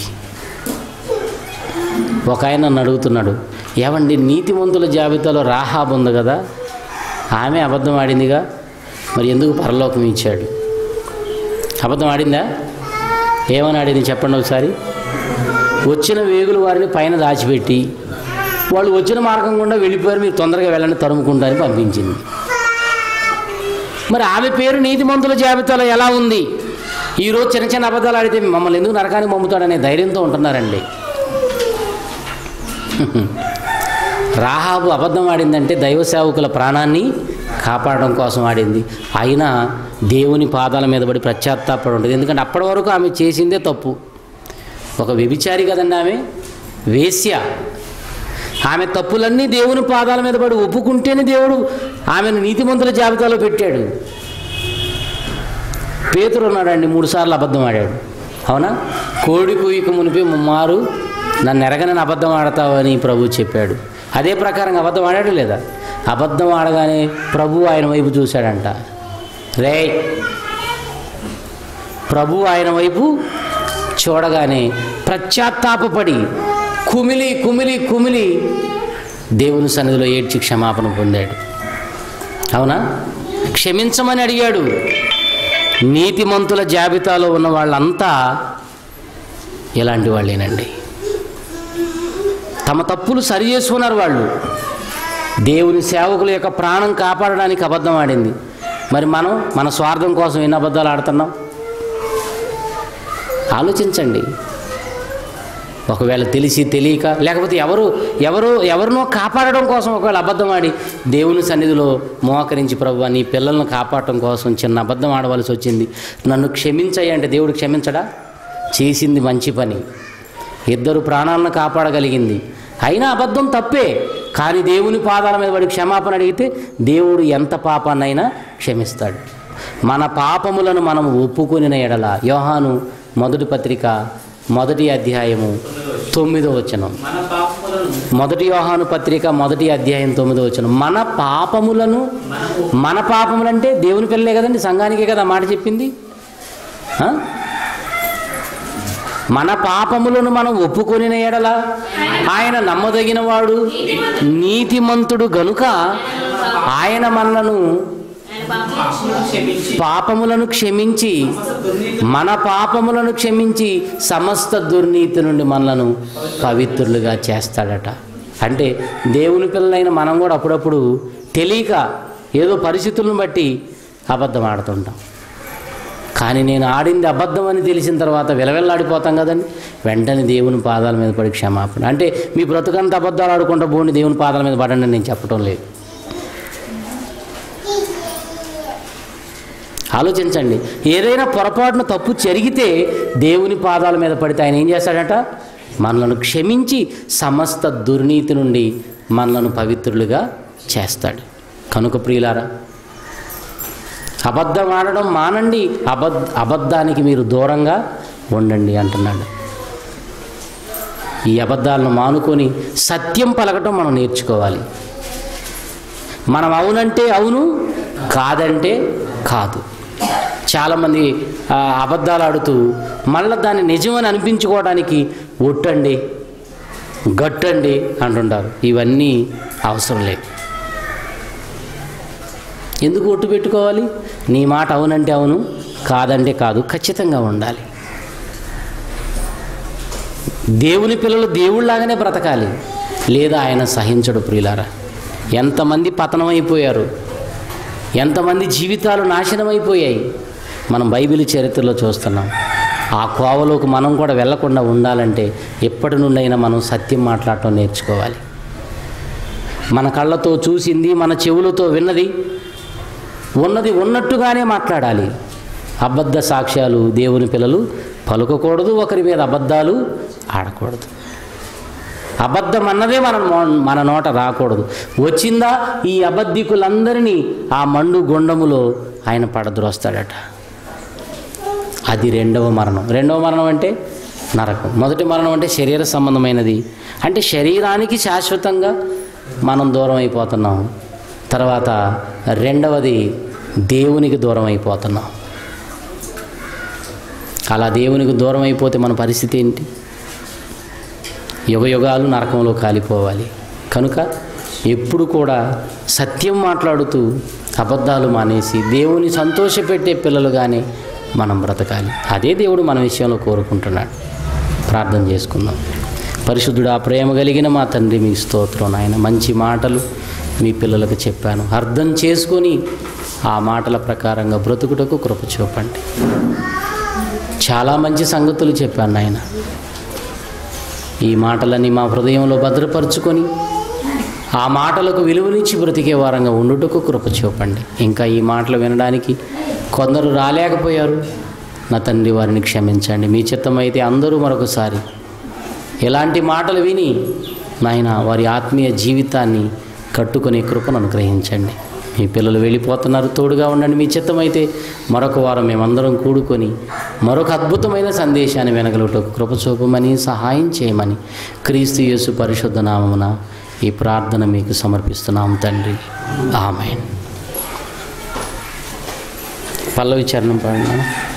ఒక ఆయన నన్ను అడుగుతున్నాడు ఏమండి నీతిమంతుల జాబితాలో రాహాబ్ ఉంది కదా ఆమె అబద్ధం ఆడిందిగా మరి ఎందుకు పరలోకం ఇచ్చాడు అబద్ధం ఆడిందా ఏమని ఆడింది చెప్పండి ఒకసారి వచ్చిన వేగులు వారిని పైన దాచిపెట్టి వాళ్ళు వచ్చిన మార్గం గుండా వెళ్ళిపోయారు మీరు తొందరగా వెళ్ళండి తరుముకుంటారని పంపించింది మరి ఆమె పేరు నీతిమంతుల జాబితాలో ఎలా ఉంది ఈరోజు చిన్న చిన్న అబద్ధాలు ఆడితే మమ్మల్ని ఎందుకు నరకానికి పంపుతాడనే ధైర్యంతో ఉంటున్నారండి రాహాబు అబద్ధం ఆడిందంటే దైవ సేవకుల ప్రాణాన్ని కాపాడడం కోసం ఆడింది అయినా దేవుని పాదాల మీద పడి పశ్చాత్తాపడి ఉంటుంది ఎందుకంటే అప్పటి వరకు ఆమె చేసిందే తప్పు ఒక వ్యభిచారి కదండి ఆమె వేశ్య ఆమె తప్పులన్నీ దేవుని పాదాల మీద పడి ఒప్పుకుంటేనే దేవుడు ఆమెను నీతిమంతుల జాబితాలో పెట్టాడు పేతురు ఉన్నాడండి మూడు సార్లు అబద్ధం ఆడాడు అవునా కోడి కూయిక మునిపి ముమ్మారు నన్ను ఎరగనని అబద్ధం ఆడతావని ప్రభు చెప్పాడు అదే ప్రకారంగా అబద్ధం ఆడాడు లేదా అబద్ధం ఆడగానే ప్రభు ఆయన వైపు చూశాడంట రే ప్రభు ఆయన వైపు చూడగానే పశ్చాత్తాపపడి కుమిలి కుమిలి కుమిలి దేవుని సన్నిధిలో ఏడ్చి క్షమాపణ పొందాడు అవునా క్షమించమని అడిగాడు నీతిమంతుల జాబితాలో ఉన్న వాళ్ళంతా ఇలాంటి వాళ్ళేనండి తమ తప్పులు సరి చేసుకున్నారు వాళ్ళు దేవుని సేవకుల యొక్క ప్రాణం కాపాడడానికి అబద్ధం ఆడింది మరి మనం మన స్వార్థం కోసం ఎన్ని అబద్ధాలు ఆడుతున్నాం ఆలోచించండి ఒకవేళ తెలిసి తెలియక లేకపోతే ఎవరు ఎవరు ఎవరినో కాపాడడం కోసం ఒకవేళ అబద్ధం ఆడి దేవుని సన్నిధిలో మోకరించి ప్రభు నీ పిల్లలను కాపాడటం కోసం చిన్న అబద్ధం ఆడవలసి వచ్చింది నన్ను క్షమించయ్య అంటే దేవుడు క్షమించడా చేసింది మంచి పని ఇద్దరు ప్రాణాలను కాపాడగలిగింది అయినా అబద్ధం తప్పే కానీ దేవుని పాదాల మీద వాడి క్షమాపణ అడిగితే దేవుడు ఎంత పాపాన్నైనా క్షమిస్తాడు మన పాపములను మనం ఒప్పుకొనిన ఎడల యోహాను మొదటి పత్రిక మొదటి అధ్యాయము తొమ్మిదో వచనం మన పాపములను మొదటి యోహాను పత్రిక మొదటి అధ్యాయం తొమ్మిదో వచనం మన పాపములను మన పాపములంటే దేవుని పిల్లలే కదండి సంఘానికే కదా ఆ మాట చెప్పింది ఆ? మన పాపములను మనం ఒప్పుకొనిన ఎడల ఆయన నమ్మదగిన వాడు నీతిమంతుడు గనుక ఆయన మనలను పాపములను క్షమించి పాపములను క్షమించి మన పాపములను క్షమించి సమస్త దుర్నీతి నుండి మనలను పవిత్రులుగా చేస్తాడట అంటే దేవుని పిల్లలైన మనం కూడా అప్పుడప్పుడు తెలియక ఏదో పరిస్థితులను బట్టి అబద్ధం ఆడుతుంటాం కానీ నేను ఆడింది అబద్ధం అని తెలిసిన తర్వాత విలవెల్లాడిపోతాం కదండి వెంటనే దేవుని పాదాల మీద పడి క్షమాపణ అంటే మీ బ్రతుకంత అబద్ధాలు ఆడుకుంటా పోండి దేవుని పాదాల మీద పడండి అని నేను చెప్పటం లేదు ఆలోచించండి ఏదైనా పొరపాటున తప్పు జరిగితే దేవుని పాదాల మీద పడితే ఆయన ఏం చేస్తాడట మనలను క్షమించి సమస్త దుర్నీతి నుండి మనలను పవిత్రులుగా చేస్తాడు కనుక ప్రియులారా అబద్ధం ఆడడం మానండి అబద్ధ అబద్ధానికి మీరు దూరంగా ఉండండి అంటున్నాడు ఈ అబద్ధాలను మానుకొని సత్యం పలకటం మనం నేర్చుకోవాలి మనం అవునంటే అవును కాదంటే కాదు చాలామంది ఆ, అబద్ధాలు ఆడుతూ మళ్ళీ దాన్ని నిజమని అనిపించుకోవడానికి ఒట్టండి గట్టండి అంటుంటారు ఇవన్నీ అవసరం లేదు ఎందుకు ఒట్టు పెట్టుకోవాలి నీ మాట అవునంటే అవును కాదంటే కాదు ఖచ్చితంగా ఉండాలి దేవుని పిల్లలు దేవుళ్ళలాగానే బ్రతకాలి లేదా ఆయన సహించడు ప్రియులారా ఎంతమంది పతనమైపోయారు ఎంతమంది జీవితాలు నాశనమైపోయాయి మనం బైబిల్ చరిత్రలో చూస్తున్నాం ఆ కోవలోకి మనం కూడా వెళ్లకుండా ఉండాలంటే ఎప్పటి నుండైనా మనం సత్యం మాట్లాడటం నేర్చుకోవాలి మన కళ్ళతో చూసింది మన చెవులతో విన్నది ఉన్నది ఉన్నట్టుగానే మాట్లాడాలి అబద్ధ సాక్ష్యాలు దేవుని పిల్లలు పలుకకూడదు ఒకరి మీద అబద్ధాలు ఆడకూడదు అబద్ధం అన్నదే మన మో- మన నోట రాకూడదు వచ్చిందా ఈ అబద్ధికులందరినీ ఆ మండు గుండములో ఆయన పడద్రోస్తాడట అది రెండవ మరణం రెండవ మరణం అంటే నరకం మొదటి మరణం అంటే శరీర సంబంధమైనది అంటే శరీరానికి శాశ్వతంగా మనం దూరం అయిపోతున్నాం తర్వాత రెండవది దేవునికి దూరం అయిపోతున్నాం అలా దేవునికి దూరం అయిపోతే మన పరిస్థితి ఏంటి యుగ యుగాలు నరకంలో కాలిపోవాలి కనుక ఎప్పుడు కూడా సత్యం మాట్లాడుతూ అబద్ధాలు మానేసి దేవుని సంతోషపెట్టే పిల్లలుగానే మనం బ్రతకాలి అదే దేవుడు మన విషయంలో కోరుకుంటున్నాడు ప్రార్థన చేసుకుందాం పరిశుద్ధుడు ఆ ప్రేమ కలిగిన మా తండ్రి మీ స్తోత్రం నాయన మంచి మాటలు మీ పిల్లలకు చెప్పాను అర్థం చేసుకొని ఆ మాటల ప్రకారంగా బ్రతుకుటకు కృప చూపండి చాలా మంచి సంగతులు చెప్పాను నాయన ఈ మాటలన్నీ మా హృదయంలో భద్రపరుచుకొని ఆ మాటలకు విలువనిచ్చి బ్రతికే వారంగా ఉండుటకు కృప చూపండి ఇంకా ఈ మాటలు వినడానికి కొందరు రాలేకపోయారు నా తండ్రి వారిని క్షమించండి మీ చిత్తమైతే అందరూ మరొకసారి ఎలాంటి మాటలు విని నాయన వారి ఆత్మీయ జీవితాన్ని కట్టుకునే కృపను అనుగ్రహించండి మీ పిల్లలు వెళ్ళిపోతున్నారు తోడుగా ఉండండి మీ చిత్తమైతే మరొక వారం మేమందరం కూడుకొని మరొక అద్భుతమైన సందేశాన్ని వినగలుగుటకు కృప చూపమని సహాయం చేయమని క్రీస్తు యేసు పరిశుద్ధ నామమున ఈ ప్రార్థన మీకు సమర్పిస్తున్నాం తండ్రి ఆమెన్ పల్లవి చరణం పాడినా